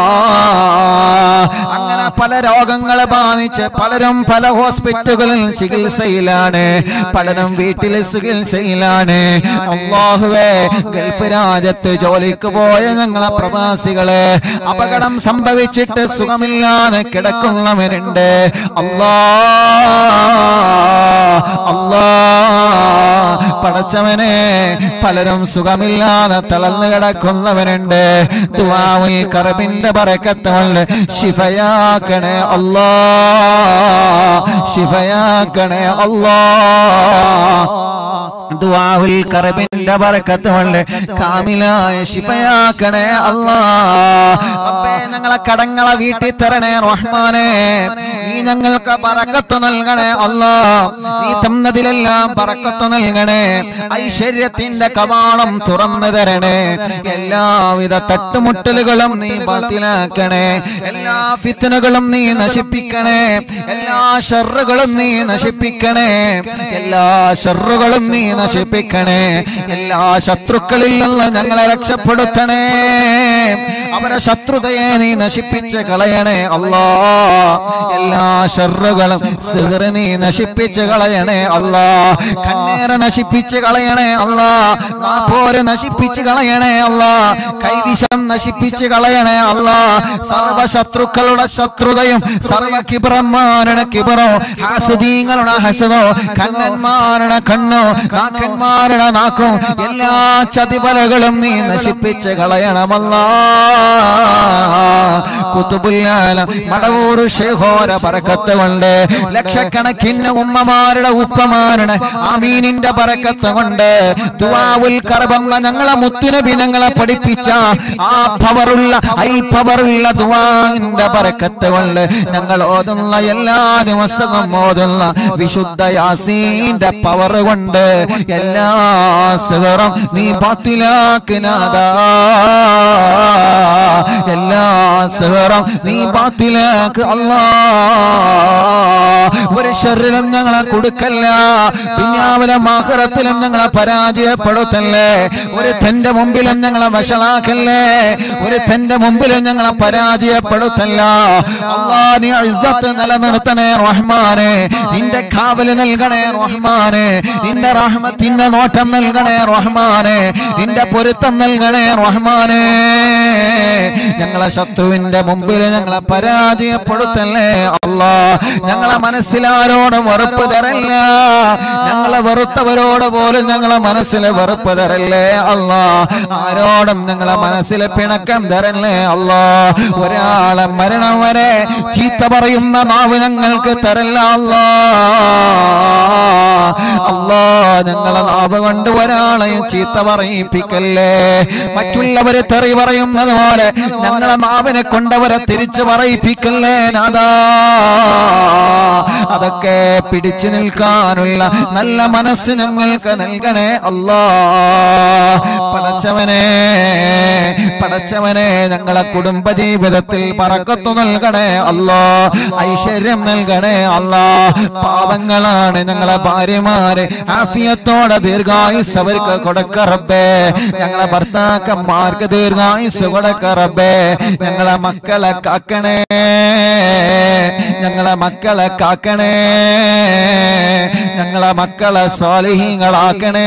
അങ്ങനെ പല രോഗങ്ങളെ ബാധിച്ച് പലരും പല ഹോസ്പിറ്റലുകളിൽ ചികിത്സയിലാണ് പലരും വീട്ടിലെ ചികിത്സയിലാണ് അള്ളാഹുവേ ഗൾഫ് രാജ്യത്ത് ജോലിക്ക് പോയ ഞങ്ങളെ പ്രവാസികളെ അപകടം സംഭവിച്ചിട്ട് സുഖമില്ലാതെ കിടക്കുന്നവരുണ്ട് അല്ലാ അല്ലാ പടച്ചവനെ പലരും സുഖമില്ലാതെ തളർന്നു കിടക്കുന്നവരുണ്ട് ദുആഉൽ കറബിന്റെ ബറക്കത്തുകൊണ്ട് ശിഫയാക്കണേ അല്ലാ ശിഫയാക്കണേ അല്ലാ ദുആഉൽ കറബിന്റെ ബറക്കത്ത് കൊണ്ട് കാമിലായ ശിഫയാക്കണേ അല്ലാ റബ്ബേ ഞങ്ങളെ കടങ്ങളെ വീട്ടിൽ തരണേ റഹ്മാനെ നീ ഞങ്ങൾക്ക് ബറക്കത്ത് നൽകണേ അല്ലാ നീ തന്നതിലെല്ലാം ബറക്കത്ത് നൽകണേ ഐശ്വര്യത്തിന്റെ കവാടം തുറന്നു തരണേ എല്ലാവിധ തട്ടുമുട്ടലുകളും നീ ബാത്തിലാക്കണേ എല്ലാ ഫിത്തനുകളും നീ നശിപ്പിക്കണേ എല്ലാ ഷറുകളും നീ നശിപ്പിക്കണേ എല്ലാ ഷറുകളും നീ നശിപ്പിക്കണേ എല്ലാ ശത്രുക്കളിൽ നിന്ന് ഞങ്ങളെ രക്ഷപ്പെടുത്തണേ അവരെ ശത്രുതയെ നീ നശിപ്പിച്ച് കളയണേ അല്ലാ എല്ലാ ഷറുകളും സിഹറ് നീ നശിപ്പിച്ച് കളയണേ അല്ലാ കണ്ണേറെ നശിപ്പിച്ച് കളയണേ അല്ലാ നാപ്പോരെ നശിപ്പിച്ച് കളയണേ അല്ലാ കൈവിഷം നശിപ്പിച്ച് കളയണേ അല്ലാ സർവ ശത്രുക്കളുടെ ശത്രുതയും സർവ കിബറന്മാരുടെ കിബറോ ഹാസുദീങ്ങളുടെ ഹസതോ കണ്ണന്മാരുടെ കണ്ണോ നാക്കന്മാരുടെ നാക്കും എല്ലാ ചതിപലകളും നീ നശിപ്പിച്ച് കളയണമല്ലാ കുത്തുബുല്ലാലം മടവൂർ ഷേഹോര പറക്കത്ത് കൊണ്ട് ലക്ഷക്കണക്കിന് ഉമ്മമാരുടെ ഉപ്പമാരുടെ ആമീനിന്റെ പറക്കത്ത് കൊണ്ട് ദുവാവുൽ കറബമ്മ ഞങ്ങളെ മുത്തുനബി ഞങ്ങളെ പഠിപ്പിച്ച ആ പവറുള്ള ഐ പവറുള്ള ദുവാന്റെ പറക്കത്ത് കൊണ്ട് ഞങ്ങൾ ഓതുന്ന എല്ലാ ദിവസവും ഓതുന്ന വിശുദ്ധ യാസീന്റെ പവർ കൊണ്ട് എല്ലാ സുഹറും നീ ബാത്തിലാക്കിനാദാ എല്ലാ സുഹറും നീ ബാത്തിലാക്ക് അല്ലാ ഒരു ഷെറിലും ഞങ്ങളെ കൊടുക്കല്ല ദുനിയാവിലും ആഖിറത്തിലും ഞങ്ങളെ പരാജയപ്പെടുത്തല്ലേ ഒരു തന്റെ മുമ്പിലും ഞങ്ങളെ വഷളാക്കല്ലേ ഒരു തന്റെ മുമ്പിലും ഞങ്ങളെ പരാജയപ്പെടുത്തല്ല അല്ലാ നീ ഇസ്സത്ത് നിലനിർത്തണേ റഹ്മാനെ നിന്റെ കാവല് നൽകണേ റഹ്മാനെ നിന്റെ റഹ്മത്തിന്റെ നോട്ടം നൽകണേ റഹ്മാനെ നിന്റെ പൊരുത്തം നൽകണേ റഹ്മാനെ ഞങ്ങളെ ശത്രുവിന്റെ മുമ്പിൽ ഞങ്ങളെ പരാജയപ്പെടുത്തല്ലേ അല്ലാ ഞങ്ങളെ മനസ്സിലാരോട് വെറുപ്പ് തരല്ല ഞങ്ങളെ വെറുത്തവരോട് പോലും ഞങ്ങളെ മനസ്സിൽ വെറുപ്പ് തരല്ലേ അല്ലാ ആരോടും ഞങ്ങളെ മനസ്സിൽ പിണക്കം തരല്ലേ അല്ലാ ഒരാളെ മരണം വരെ ചീത്ത പറയുന്ന നാവ് ഞങ്ങൾക്ക് തരല്ല അല്ലാ അല്ലാ ഞങ്ങളെ നാവ് കൊണ്ട് ഒരാളെയും ചീത്ത പറയിപ്പിക്കല്ലേ മറ്റുള്ളവര് തെറി പറയുന്നത് പോലെ ഞങ്ങളെ നാവിനെ കൊണ്ടവരെ തിരിച്ചു പറയിപ്പിക്കല്ലേ നാദാ അതൊക്കെ പിടിച്ചു നിൽക്കാനുള്ള നല്ല മനസ്സ് ഞങ്ങൾക്ക് നൽകണേ അല്ലാ പടച്ചവനെ പടച്ചവനെ ഞങ്ങളെ കുടുംബ ജീവിതത്തിൽ പറക്കത്തു നൽകണേ അല്ലാ ഐശ്വര്യം നൽകണേ അല്ലാ പാവങ്ങളാണ് ഞങ്ങളെ ഭാര്യമാര് ആഫിയത്തോടെ ദീർഘായുസ് അവർക്ക് കൊടുക്കറബേ ഞങ്ങളെ ഭർത്താക്കന്മാർക്ക് ദീർഘായുസ് കൊടുക്കറബേ ഞങ്ങളെ മക്കളെ കാക്കണേ ഞങ്ങളെ മക്കളെ കാക്കണേ ഞങ്ങളെ മക്കളെ സ്വാലിഹീങ്ങളാക്കണേ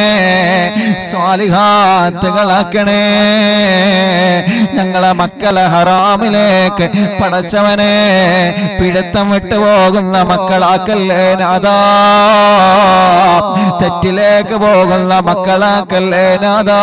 സ്വാലിഹാത്തുകളാക്കണേ ഞങ്ങളെ മക്കളെ ഹറാമിലേക്ക് പടച്ചവനെ പിടുത്തം വിട്ടു പോകുന്ന മക്കളാക്കല്ലേ നാദാ തെറ്റിലേക്ക് പോകുന്ന മക്കളാക്കല്ലേ നാദാ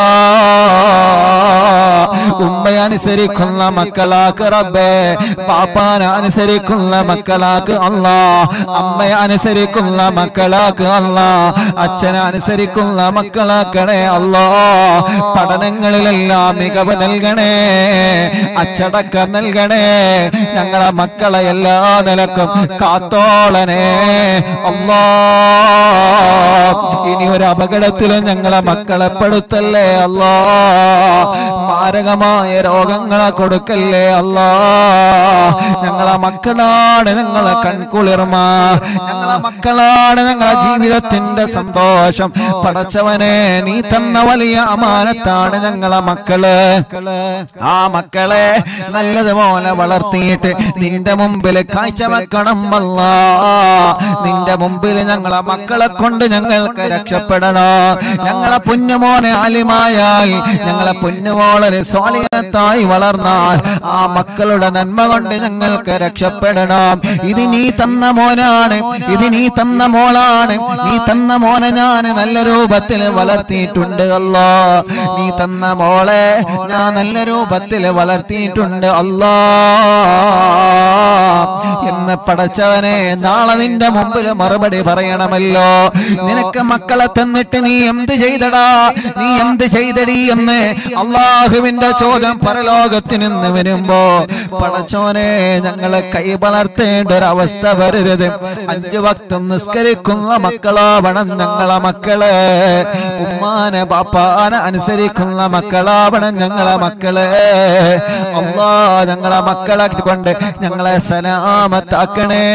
ഉമ്മയെ അനുസരിക്കുന്ന മക്കളാക്ക് റബ്ബേ പാപ്പാനെ അനുസരിക്കുന്ന മക്കളാക്ക് അല്ലാ അമ്മയെ അനുസരിക്കുന്ന മക്കളാക്ക് അല്ലാ അച്ഛനെ അനുസരിക്കുന്ന മക്കളാക്കണേ അല്ലാ പഠനങ്ങളിലെല്ലാം മികവ് നൽകണേ അച്ചടക്കം നൽകണേ ഞങ്ങളെ മക്കളെ എല്ലാ നിലക്കും കാത്തോളനെ അല്ലാ ഇനി ഒരു അപകടത്തിലും ഞങ്ങളെ മക്കളെ പെടുത്തല്ലേ അല്ലാ മാരകമായ രോഗങ്ങളെ കൊടുക്കല്ലേ അല്ലാ ഞങ്ങളെ മക്കളാണ് ഞങ്ങളെ കൺകുളിർമ ഞങ്ങളെ മക്കളാണ് ഞങ്ങളെ ജീവിതത്തിന്റെ സന്തോഷം പടച്ചവനെ നീ തന്ന വലിയ അമാനത്താണ് ഞങ്ങളെ മക്കള് ആ മക്കളെ നല്ലതുപോലെ വളർത്തിയിട്ട് നിന്റെ മുമ്പിൽ കാഴ്ചവെക്കണം അല്ല നിന്റെ മുമ്പിൽ ഞങ്ങളെ മക്കളെ കൊണ്ട് ഞങ്ങൾക്ക് രക്ഷപ്പെടണം ഞങ്ങളെ പൊന്നുമോനെ ആലിമായാൽ ഞങ്ങളെ പൊന്നുമോളെ സ്വാലിയത്തായി വളർന്നാൽ ആ മക്കളുടെ നന്മ കൊണ്ട് ഞങ്ങൾക്ക് രക്ഷപ്പെടണം ഇത് നീ തന്ന മോനാണ് ഇത് നീ തന്ന മോളാണ് നീ തന്ന മോനെ ഞാൻ നല്ല രൂപത്തിൽ വളർത്തിയിട്ടുണ്ട് അല്ലാ നീ തന്ന മോളെ ഞാൻ നല്ല രൂപത്തിൽ വളർത്തിയിട്ടുണ്ട് അല്ലാ എന്ന് പടച്ചവനെ നാളെ നിന്റെ മുമ്പിൽ മറുപടി പറയണമല്ലോ നിനക്ക് മക്ക മക്കളെ തന്നിട്ട് നീ എന്ത് ചെയ്തടാ നീ എന്ത് ചെയ്തടി എന്ന് അള്ളാഹുവിന്റെ ചോദ്യം പരലോകത്തിൽ നിന്ന് വരുമ്പോ പടച്ചോനെ ഞങ്ങളെ കൈ വളർത്തേണ്ട ഒരവസ്ഥ വരരുത് അഞ്ചു ഭക്തം നിസ്കരിക്കുന്ന മക്കളാവണം ഞങ്ങളെ മക്കള് ഉമ്മാനെ പാപ്പാനെ അനുസരിക്കുന്ന മക്കളാവണം ഞങ്ങളെ മക്കള് അള്ളാ ഞങ്ങളെ മക്കളെ കൊണ്ട് ഞങ്ങളെ സലാമത്താക്കണേ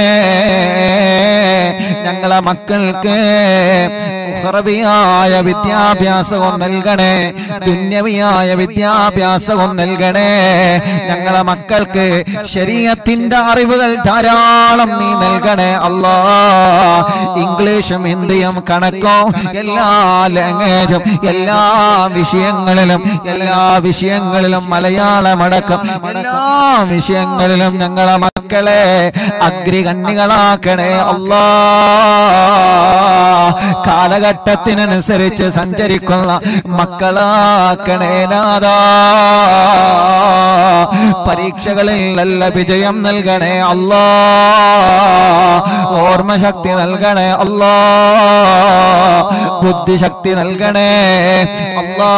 ഞങ്ങളെ മക്കൾക്ക് ഉഹ്റവിയായ വിദ്യാഭ്യാസവും നൽകണേ ദുന്യവിയായ വിദ്യാഭ്യാസവും നൽകണേ ഞങ്ങളെ മക്കൾക്ക് ശരീരത്തിന്റെ അറിവുകൾ ധാരാളം നീ നൽകണേ അല്ലാ ഇംഗ്ലീഷും ഹിന്ദിയും കണക്കും എല്ലാ ലാംഗ്വേജും എല്ലാ വിഷയങ്ങളിലും എല്ലാ വിഷയങ്ങളിലും മലയാളമടക്കം എല്ലാ വിഷയങ്ങളിലും ഞങ്ങളെ മക്കളെ അഗ്രികണ്ണികളാക്കണേ അല്ലാ കാലഘട്ടത്തിനനുസരിച്ച് സഞ്ചരിക്കുന്ന മക്കളാക്കണേ നാദാ പരീക്ഷകളിൽ നല്ല വിജയം നൽകണേ അല്ലാ ഓർമ്മശക്തി നൽകണേ അല്ലാ ബുദ്ധിശക്തി നൽകണേ അല്ലാ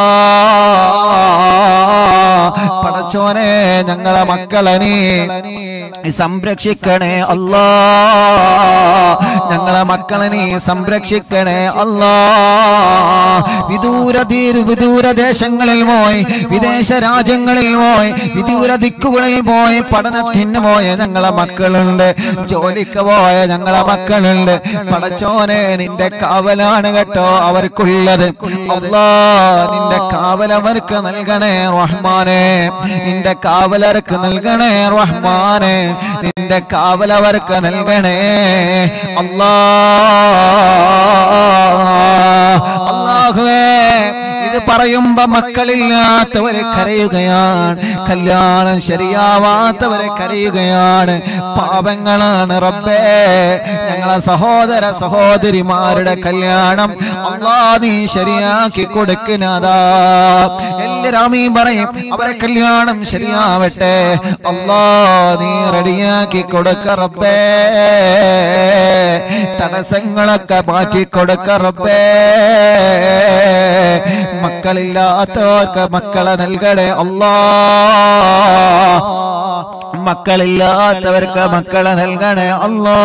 പടച്ചോനെ ഞങ്ങളെ മക്കളെ നീ സംരക്ഷിക്കണേ അല്ലാ ഞങ്ങളെ മക്കളെ നീ സംരക്ഷിക്കണേ അല്ലാ വിദൂര ദീർ വിദൂര ദേശങ്ങളിൽ പോയി വിദേശ രാജ്യങ്ങളിൽ പോയി വിദൂര ദിക്കുകളിൽ പോയി പഠനത്തിന് പോയ ഞങ്ങളെ മക്കളുണ്ട് ജോലിക്ക് പോയ ഞങ്ങളെ മക്കളുണ്ട് പടച്ചോനെ നിന്റെ കാവലാണ് കേട്ടോ അവർക്കുള്ളത് അല്ലാ നിന്റെ കാവലവർക്ക് നൽകണേ റഹ്മാനെ നിന്റെ കാവലർക്ക് നൽകണേ റഹ്മാനെ നിന്റെ കാവലവർക്ക് നൽകണേ അല്ലാ അല്ലാഹുവേ ഇത് പറയുമ്പോ മക്കളില്ലാത്തവരെ കരയുകയാണ് കല്യാണം ശരിയാവാത്തവരെ കരയുകയാണ് പാപങ്ങളാണ് റബ്ബേ ഞങ്ങളെ സഹോദര സഹോദരിമാരുടെ കല്യാണം അള്ളാ നീ ശരിയാക്കി കൊടുക്കുന്നതാ എല്ലാരും ഈ പറയും അവരെ കല്യാണം ശരിയാവട്ടെ അള്ളാ നീ റെഡിയാക്കി കൊടുക്ക റബ്ബേ തടസ്സങ്ങളൊക്കെ മാറ്റി കൊടുക്ക റബ്ബേ മക്കളില്ലാത്തവർക്ക് മക്കളെ നൽകണേ അല്ലാ മക്കളില്ലാത്തവർക്ക് മക്കളെ നൽകണേ അല്ലാ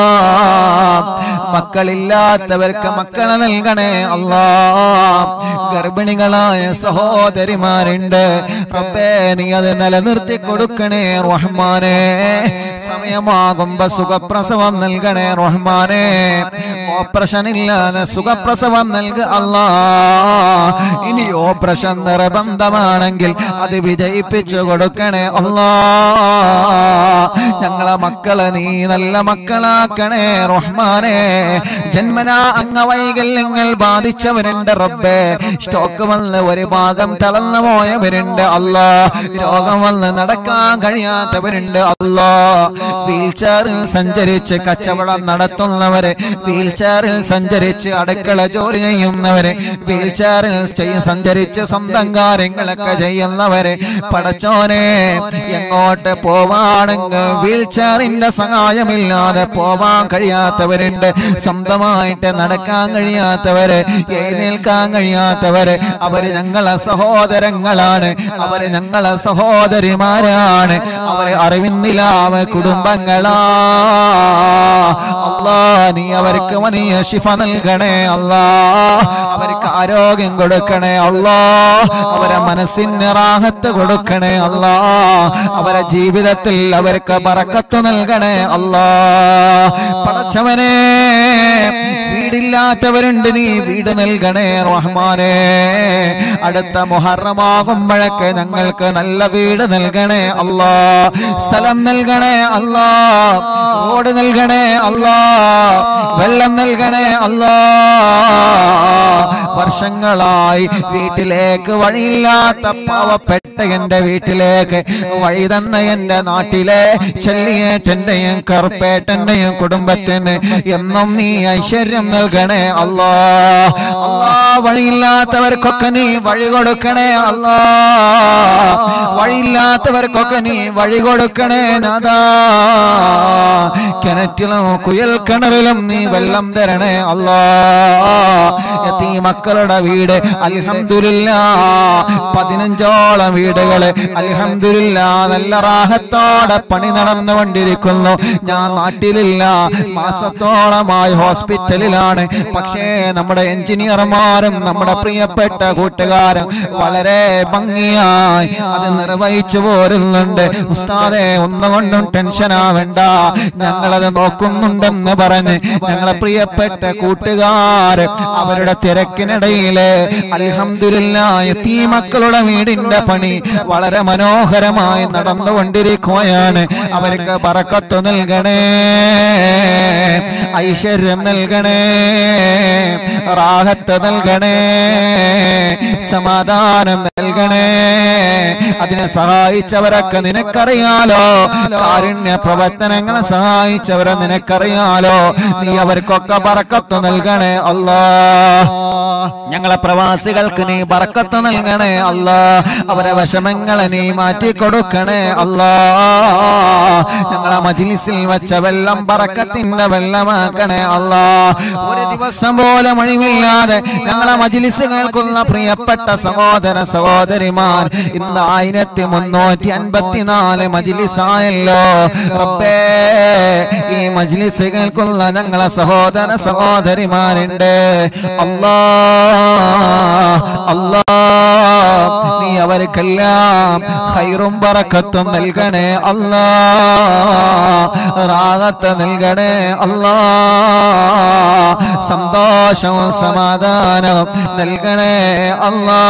മക്കളില്ലാത്തവർക്ക് മക്കളെ നൽകണേ അല്ലാ ഗർഭിണികളായ സഹോദരിമാരുണ്ട് റബ്ബേ നീ അത് നിലനിർത്തി കൊടുക്കണേ റഹ്മാനെ സമയമാകുമ്പോ സുഖപ്രസവം നൽകണേ റഹ്മാനെ ഓപ്പറേഷൻ ഇല്ലാതെ സുഖപ്രസവം നൽക അല്ലാ ഇനി ഓപ്പറേഷൻ നിർബന്ധമാണെങ്കിൽ അത് വിജയിപ്പിച്ചു കൊടുക്കണേ അല്ലാ ഞങ്ങളെ മക്കളെ നീ നല്ല മക്കളാക്കണേ റഹ്മാനെ ജന്മനാ അംഗവൈകല്യങ്ങൾ ബാധിച്ചവരുണ്ട് റബ്ബേ സ്റ്റോക്ക് വന്ന് ഒരു ഭാഗം തളർന്നു പോയവരുണ്ട് അല്ലാ രോഗം വന്ന് നടക്കാൻ കഴിയാത്തവരുണ്ട് അല്ലാ വീൽ ചെയറിൽ സഞ്ചരിച്ച് കച്ചവടം നടത്തുന്നവരെ വീൽ ചെയറിൽ സഞ്ചരിച്ച് അടുക്കള ജോലി ചെയ്യുന്നവരെ വീൽ ചെയറിൽ ചെയ്യ- സഞ്ചരിച്ച് സ്വന്തം കാര്യങ്ങളൊക്കെ ചെയ്യുന്നവരെ പടച്ചോനെ എങ്ങോട്ട് പോവാണെങ്കിൽ വീൽ ചെയറിന്റെ സഹായമില്ലാതെ പോവാൻ കഴിയാത്തവരുണ്ട് സ്വന്തമായിട്ട് നടക്കാൻ കഴിയാത്തവര് എഴുന്നേൽക്കാൻ കഴിയാത്തവര് അവര് ഞങ്ങളെ സഹോദരങ്ങളാണ് അവര് ഞങ്ങളെ സഹോദരിമാരാണ് അവര് അറിവിന്നിലാവ കുടുംബങ്ങളാ അല്ലാ നീ അവർക്ക് വലിയ ശിഫ നൽകണേ അല്ലാ അവർക്ക് ആരോഗ്യം കൊടുക്കണേ അല്ലാ അവരെ മനസ്സിന് റാഹത്ത് കൊടുക്കണേ അല്ലാ അവരെ ജീവിതത്തിൽ അവർക്ക് പറക്കത്ത് നൽകണേ അല്ലാ പടച്ചവനെ വീടില്ലാത്തവരുണ്ട് നീ വീട് നൽകണേ റഹ്മാനെ അടുത്ത മുഹറമാകുമ്പോഴൊക്കെ ഞങ്ങൾക്ക് നല്ല വീട് നൽകണേ അല്ലാ സ്ഥലം നൽകണേ അല്ലാ റോഡ് നൽകണേ അല്ലാ വെള്ളം നൽകണേ അല്ലാ വർഷങ്ങളായി വീട്ടിലേക്ക് വഴിയില്ലാത്ത പാവപ്പെട്ട എന്റെ വീട്ടിലേക്ക് വഴി തന്ന എന്റെ നാട്ടിലെ ചെല്ലിയേറ്റന്റെയും കറുപ്പേട്ടന്റെയും കുടുംബത്തിന് എന്നും നീ ഐശ്വര്യം നൽകണേ അല്ലാ അല്ലാ വഴിയില്ലാത്തവർക്കൊക്കെ നീ വഴി കൊടുക്കണേ അല്ലാ വഴിയില്ലാത്തവർക്കൊക്കെ നീ വഴി കൊടുക്കണേ നാദാ കിണറ്റിലും കുയൽ കിണറിലും നീ വെള്ളം തരണേ അല്ലാ എത്തി മക്കളുടെ വീട് അൽഹംദുലില്ല പതിനഞ്ചോളം വീടുകള് അൽഹംദുലില്ല നല്ല റാഹത്തോടെ പണി നടന്നുകൊണ്ടിരിക്കുന്നു ഞാൻ നാട്ടിലില്ല മാസത്തോളമായി ഹോസ്പിറ്റലിലാണ് പക്ഷേ നമ്മുടെ എഞ്ചിനീയർമാരും നമ്മുടെ പ്രിയപ്പെട്ട കൂട്ടുകാരും വളരെ ഭംഗിയായി അത് നിർവഹിച്ചു പോരുന്നുണ്ട് ഉസ്താദെ ഒന്നുകൊണ്ടും ടെൻഷൻ ആവണ്ട ഞങ്ങളത് നോക്കുന്നുണ്ടെന്ന് പറഞ്ഞ് ഞങ്ങളെ പ്രിയപ്പെട്ട കൂട്ടുകാര് അവരുടെ തിരക്കിനിടയില് അൽഹംദുലില്ല എത്തീ മക്കളുടെ വീടിന്റെ പണി വളരെ മനോഹരമായി നടന്നുകൊണ്ടിരിക്കുകയാണ് അവർക്ക് പറക്കത്ത് നൽകണേ ഐശ്വര്യം നൽകണേ റാഹത്ത് നൽകണേ സമാധാനം നൽകണേ അതിനെ സഹായിച്ചവരൊക്കെ നിനക്കറിയാലോ കാരുണ്യ പ്രവർത്തനങ്ങളെ സഹായിച്ചവരെ നിനക്കറിയാലോ നീ അവർക്കൊക്കെ പറക്കത്ത് നൽകണേ അല്ലാ ഞങ്ങളെ പ്രവാസികൾക്ക് നീ ബറക്കത്ത് നൽകണേ അല്ലാ അവരെ വിഷമങ്ങളെ നീ മാറ്റി കൊടുക്കണേ അല്ലാ ഞങ്ങളെ മജിലിസിൽ വെച്ച വെള്ളം ബറക്കത്തിന്റെ വെള്ളമാക്കണേ അല്ലാ ഒരു ദിവസം പോലെ മണിവില്ലാതെ ഞങ്ങളെ മജിലിസ് കേൾക്കുന്ന പ്രിയപ്പെട്ട സഹോദര സഹോദരിമാർ ഇന്ന് ആയിരത്തി മുന്നൂറ്റി അൻപത്തിനാല് മജിലിസായല്ലോ റബ്ബേ ഈ മജ്ലിസ് കേൾക്കുന്ന ഞങ്ങളെ സഹോദര സഹോദരിമാരുണ്ട് അല്ലാ അല്ലാ നീ അവർക്കെല്ലാം ഹൈറും ബറക്കത്തും നൽകണേ അല്ലാ റാഗത്ത് നൽകണേ അല്ലാ സന്തോഷവും സമാധാനവും നൽകണേ അല്ലാ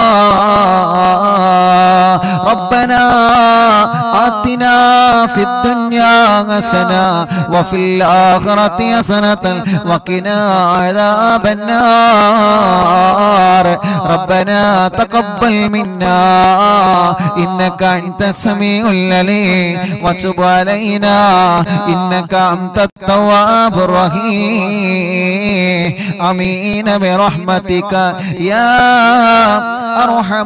ربنا آتنا في الدنيا حسنة وفي الآخرة حسنة وقنا عذاب النار ربنا تقبل منا إنك أنت السميع العليم وتب علينا إنك أنت التواب الرحيم آمين برحمتك يا أرحم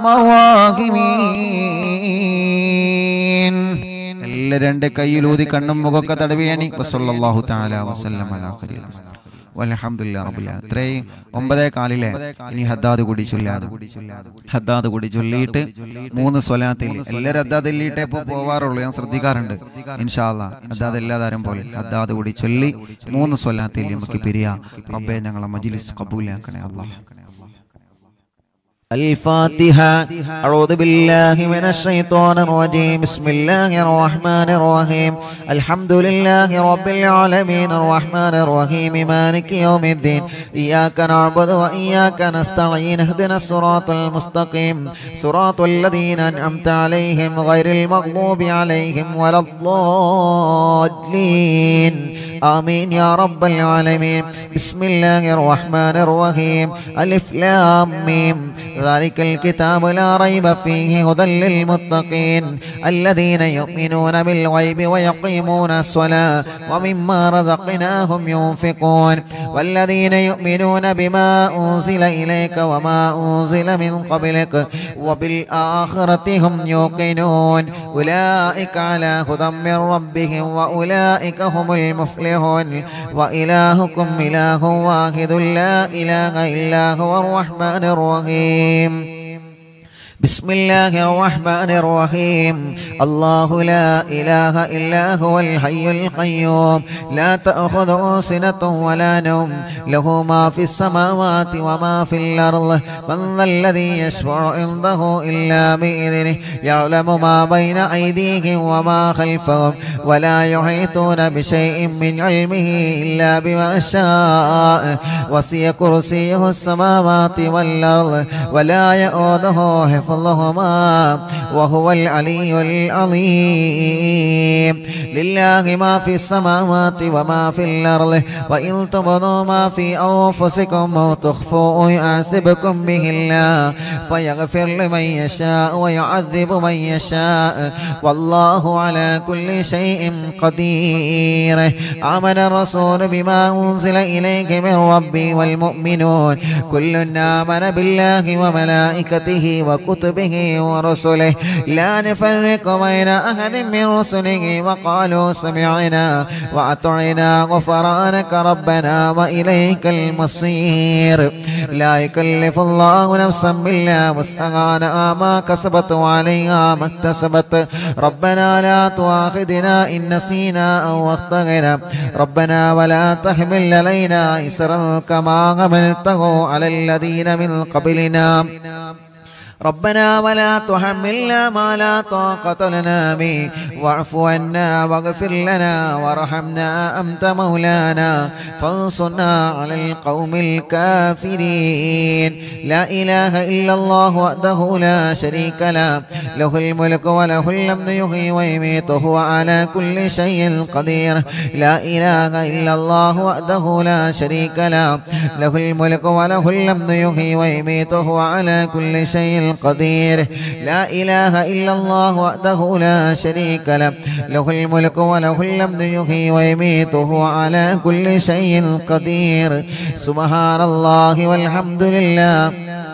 الراحمين എല്ലാ രണ്ട് കയ്യിലൂതി കണ്ണും മുഖമൊക്കെ തടവിയാനി വസല്ലല്ലാഹു തആല വസല്ലം അലാ ഖലീൽ വൽഹംദുലില്ലാ റബ്ബിൽ ആലമീൻ ഇത്രയും ഒമ്പതേ കാലിലെ ഇനി ഹദ്ദാദ് കൂടി ചൊല്ലാതെ ഹദ്ദാദ് കൂടി ചൊല്ലിയിട്ട് മൂന്ന് സ്വലാത്തിൽ എല്ലാവരും ഹദ്ദാദ് ചൊല്ലിയിട്ടേ ഇപ്പോൾ പോവാറുള്ളൂ ഞാൻ ശ്രദ്ധിക്കാറുണ്ട് ഇൻഷാല്ലാ ഹദ്ദാദ് എല്ലാതാരും പോലെ ഹദ്ദാദ് കൂടി ചൊല്ലി മൂന്ന് സ്വലാത്തിൽ നമുക്ക് പിരിയാം റബ്ബേ ഞങ്ങളെ മജ്ലിസ് കബൂലാക്കണേ അല്ലാഹ്
الفاتحة أعوذ بالله من الشيطان الرجيم بسم الله الرحمن الرحيم الحمد لله رب العالمين الرحمن الرحيم مالك يوم الدين إياك نعبد وإياك نستعين اهدنا الصراط المستقيم صراط الذين أنعمت عليهم غير المغضوب عليهم ولا الضالين آمين يا رب العالمين بسم الله الرحمن الرحيم ألف لام ميم ذلك الكتاب لا ريب فيه هدى للمتقين الذين يؤمنون بالغيب ويقيمون الصلاة ومما رزقناهم ينفقون والذين يؤمنون بما أنزل إليك وما أنزل من قبلك وبالآخرة هم يوقنون أولئك على هدى من ربهم وأولئك هم المفلحون وإلهكم إله واحد لا إله إلا هو الرحمن الرحيم بسم الله الرحمن الرحيم الله لا إله إلا هو الحي القيوم لا تأخذه سنة ولا نوم له ما في السماوات وما في الأرض من ذا الذي يشفع عنده إلا بإذنه يعلم ما بين أيديهم وما خلفهم ولا يحيطون بشيء من علمه إلا بما شاء وسع كرسيه السماوات والأرض ولا يؤوده حفظهما وهو العلي العظيم لله ما في السماوات وما في الأرض وإن تبدوا ما في أنفسكم أو تخفوه يحاسبكم به الله فيغفر لمن يشاء ويعذب من يشاء والله على كل شيء قدير آمن الرسول بما أنزل إليك من ربي والمؤمنون كل آمن بالله وملائكته وكتبه ورسله لا نفرق بين أحد من رسله وقالوا سمعنا وأطعنا غفرانك ربنا وإليك المصير لا يكلف الله نفسا إلا وسعها ما كسبت وعليها ما اكتسبت ربنا لا تؤاخذنا إن نسينا أو أخطأنا ربنا ولا تحمل علينا إسرا كما حملته على الذين من قبلنا ربنا ولا تحملنا ما لا طاقة لنا به واعف عنا واغفر لنا وارحمنا أنت مولانا فانصرنا على القوم الكافرين لا إله إلا الله وحده لا شريك له له الملك وله الحمد يحيي ويميت وهو على كل شيء قدير لا إله إلا الله وحده لا شريك له له الملك وله الحمد يحيي ويميت وهو على كل شيء قدير لا إله إلا الله وحده لا شريك له له الملك وله الحمد يحيي ويميت وهو على كل شيء قدير سبحان الله والحمد لله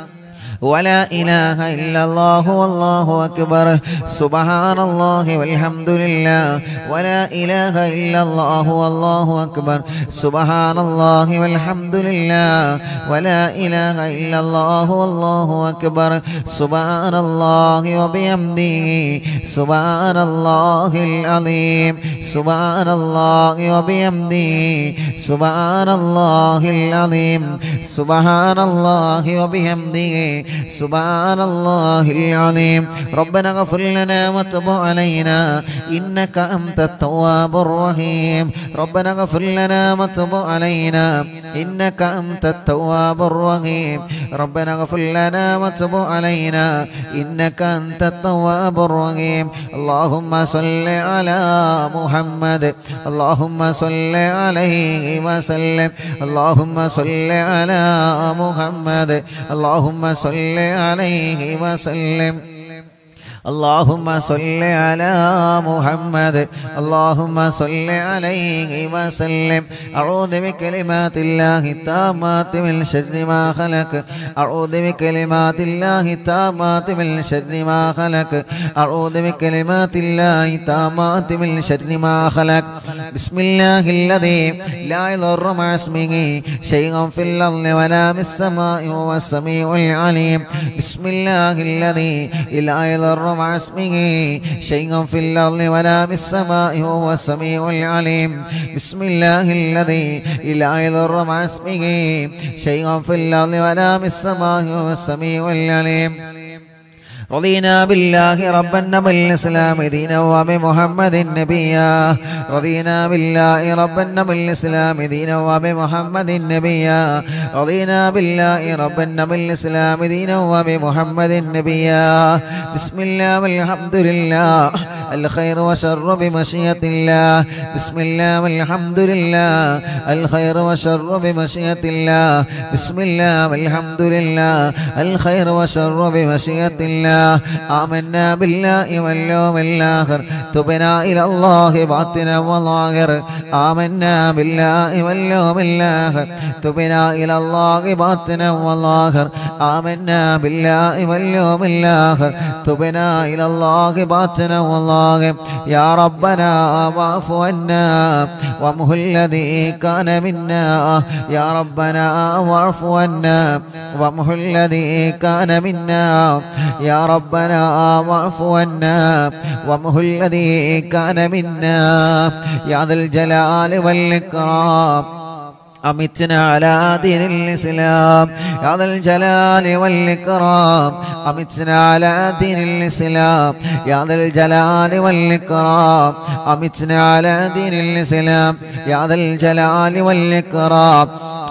ولا إله إلا الله والله أكبر سبحان الله والحمد لله ولا إله إلا الله والله أكبر سبحان الله والحمد لله ولا إله إلا الله والله أكبر سبحان الله وبحمده سبحان الله العظيم سبحان الله وبحمده سبحان الله العظيم سبحان الله وبحمده سبحان الله العظيم ربنا اغفر لنا وتب علينا إنك أنت التواب الرحيم ربنا اغفر لنا وتب علينا إنك أنت التواب الرحيم ربنا اغفر لنا وتب علينا إنك أنت التواب الرحيم اللهم صل على محمد اللهم صل عليه وسلم اللهم صل على محمد اللهم صل عليه وسلم اللهم صل على محمد اللهم صل عليه وسلم أعوذ بكلمات الله التامات من شر ما خلق أعوذ بكلمات الله التامات من شر ما خلق أعوذ بكلمات الله التامات من شر ما خلق بسم الله الذي لا يضر مع اسمه شيئا في الأرض ولا في السماء وهو السميع العليم بسم الله الذي لا يضر مع اسمه شيئا في الأرض ولا في السماء وهو السميع العليم بسم الله الذي لا يضر مع اسمه شيئا في الأرض ولا في السماء وهو السميع العليم رضينا بالله ربا بالإسلام دينا وبمحمد نبيا رضينا بالله ربا بالإسلام دينا وبمحمد نبيا رضينا بالله ربا بالإسلام دينا وبمحمد نبيا بسم الله والحمد لله الخير وشر بمشيئة الله بسم الله والحمد لله الخير وشر بمشيئة الله بسم الله والحمد لله الخير وشر بمشيئة الله آمنا بالله واليوم الآخر تبنا إلى الله باطنا وظاهر آمنا بالله واليوم الآخر تبنا إلى الله باطنا وظاهر آمنا بالله واليوم الآخر تبنا إلى الله باطنا وظاهر يا ربنا واعف عنا وامه الذي كان منا يا ربنا واعف عنا وامه الذي كان منا يا ربنا واعف عنا وامه الذي كان منا يا ذا الجلال والإكرام أمتنا على دين الإسلام يا ذا الجلال والإكرام أمتنا على دين الإسلام يا ذا الجلال والإكرام أمتنا على دين الإسلام يا ذا الجلال والإكرام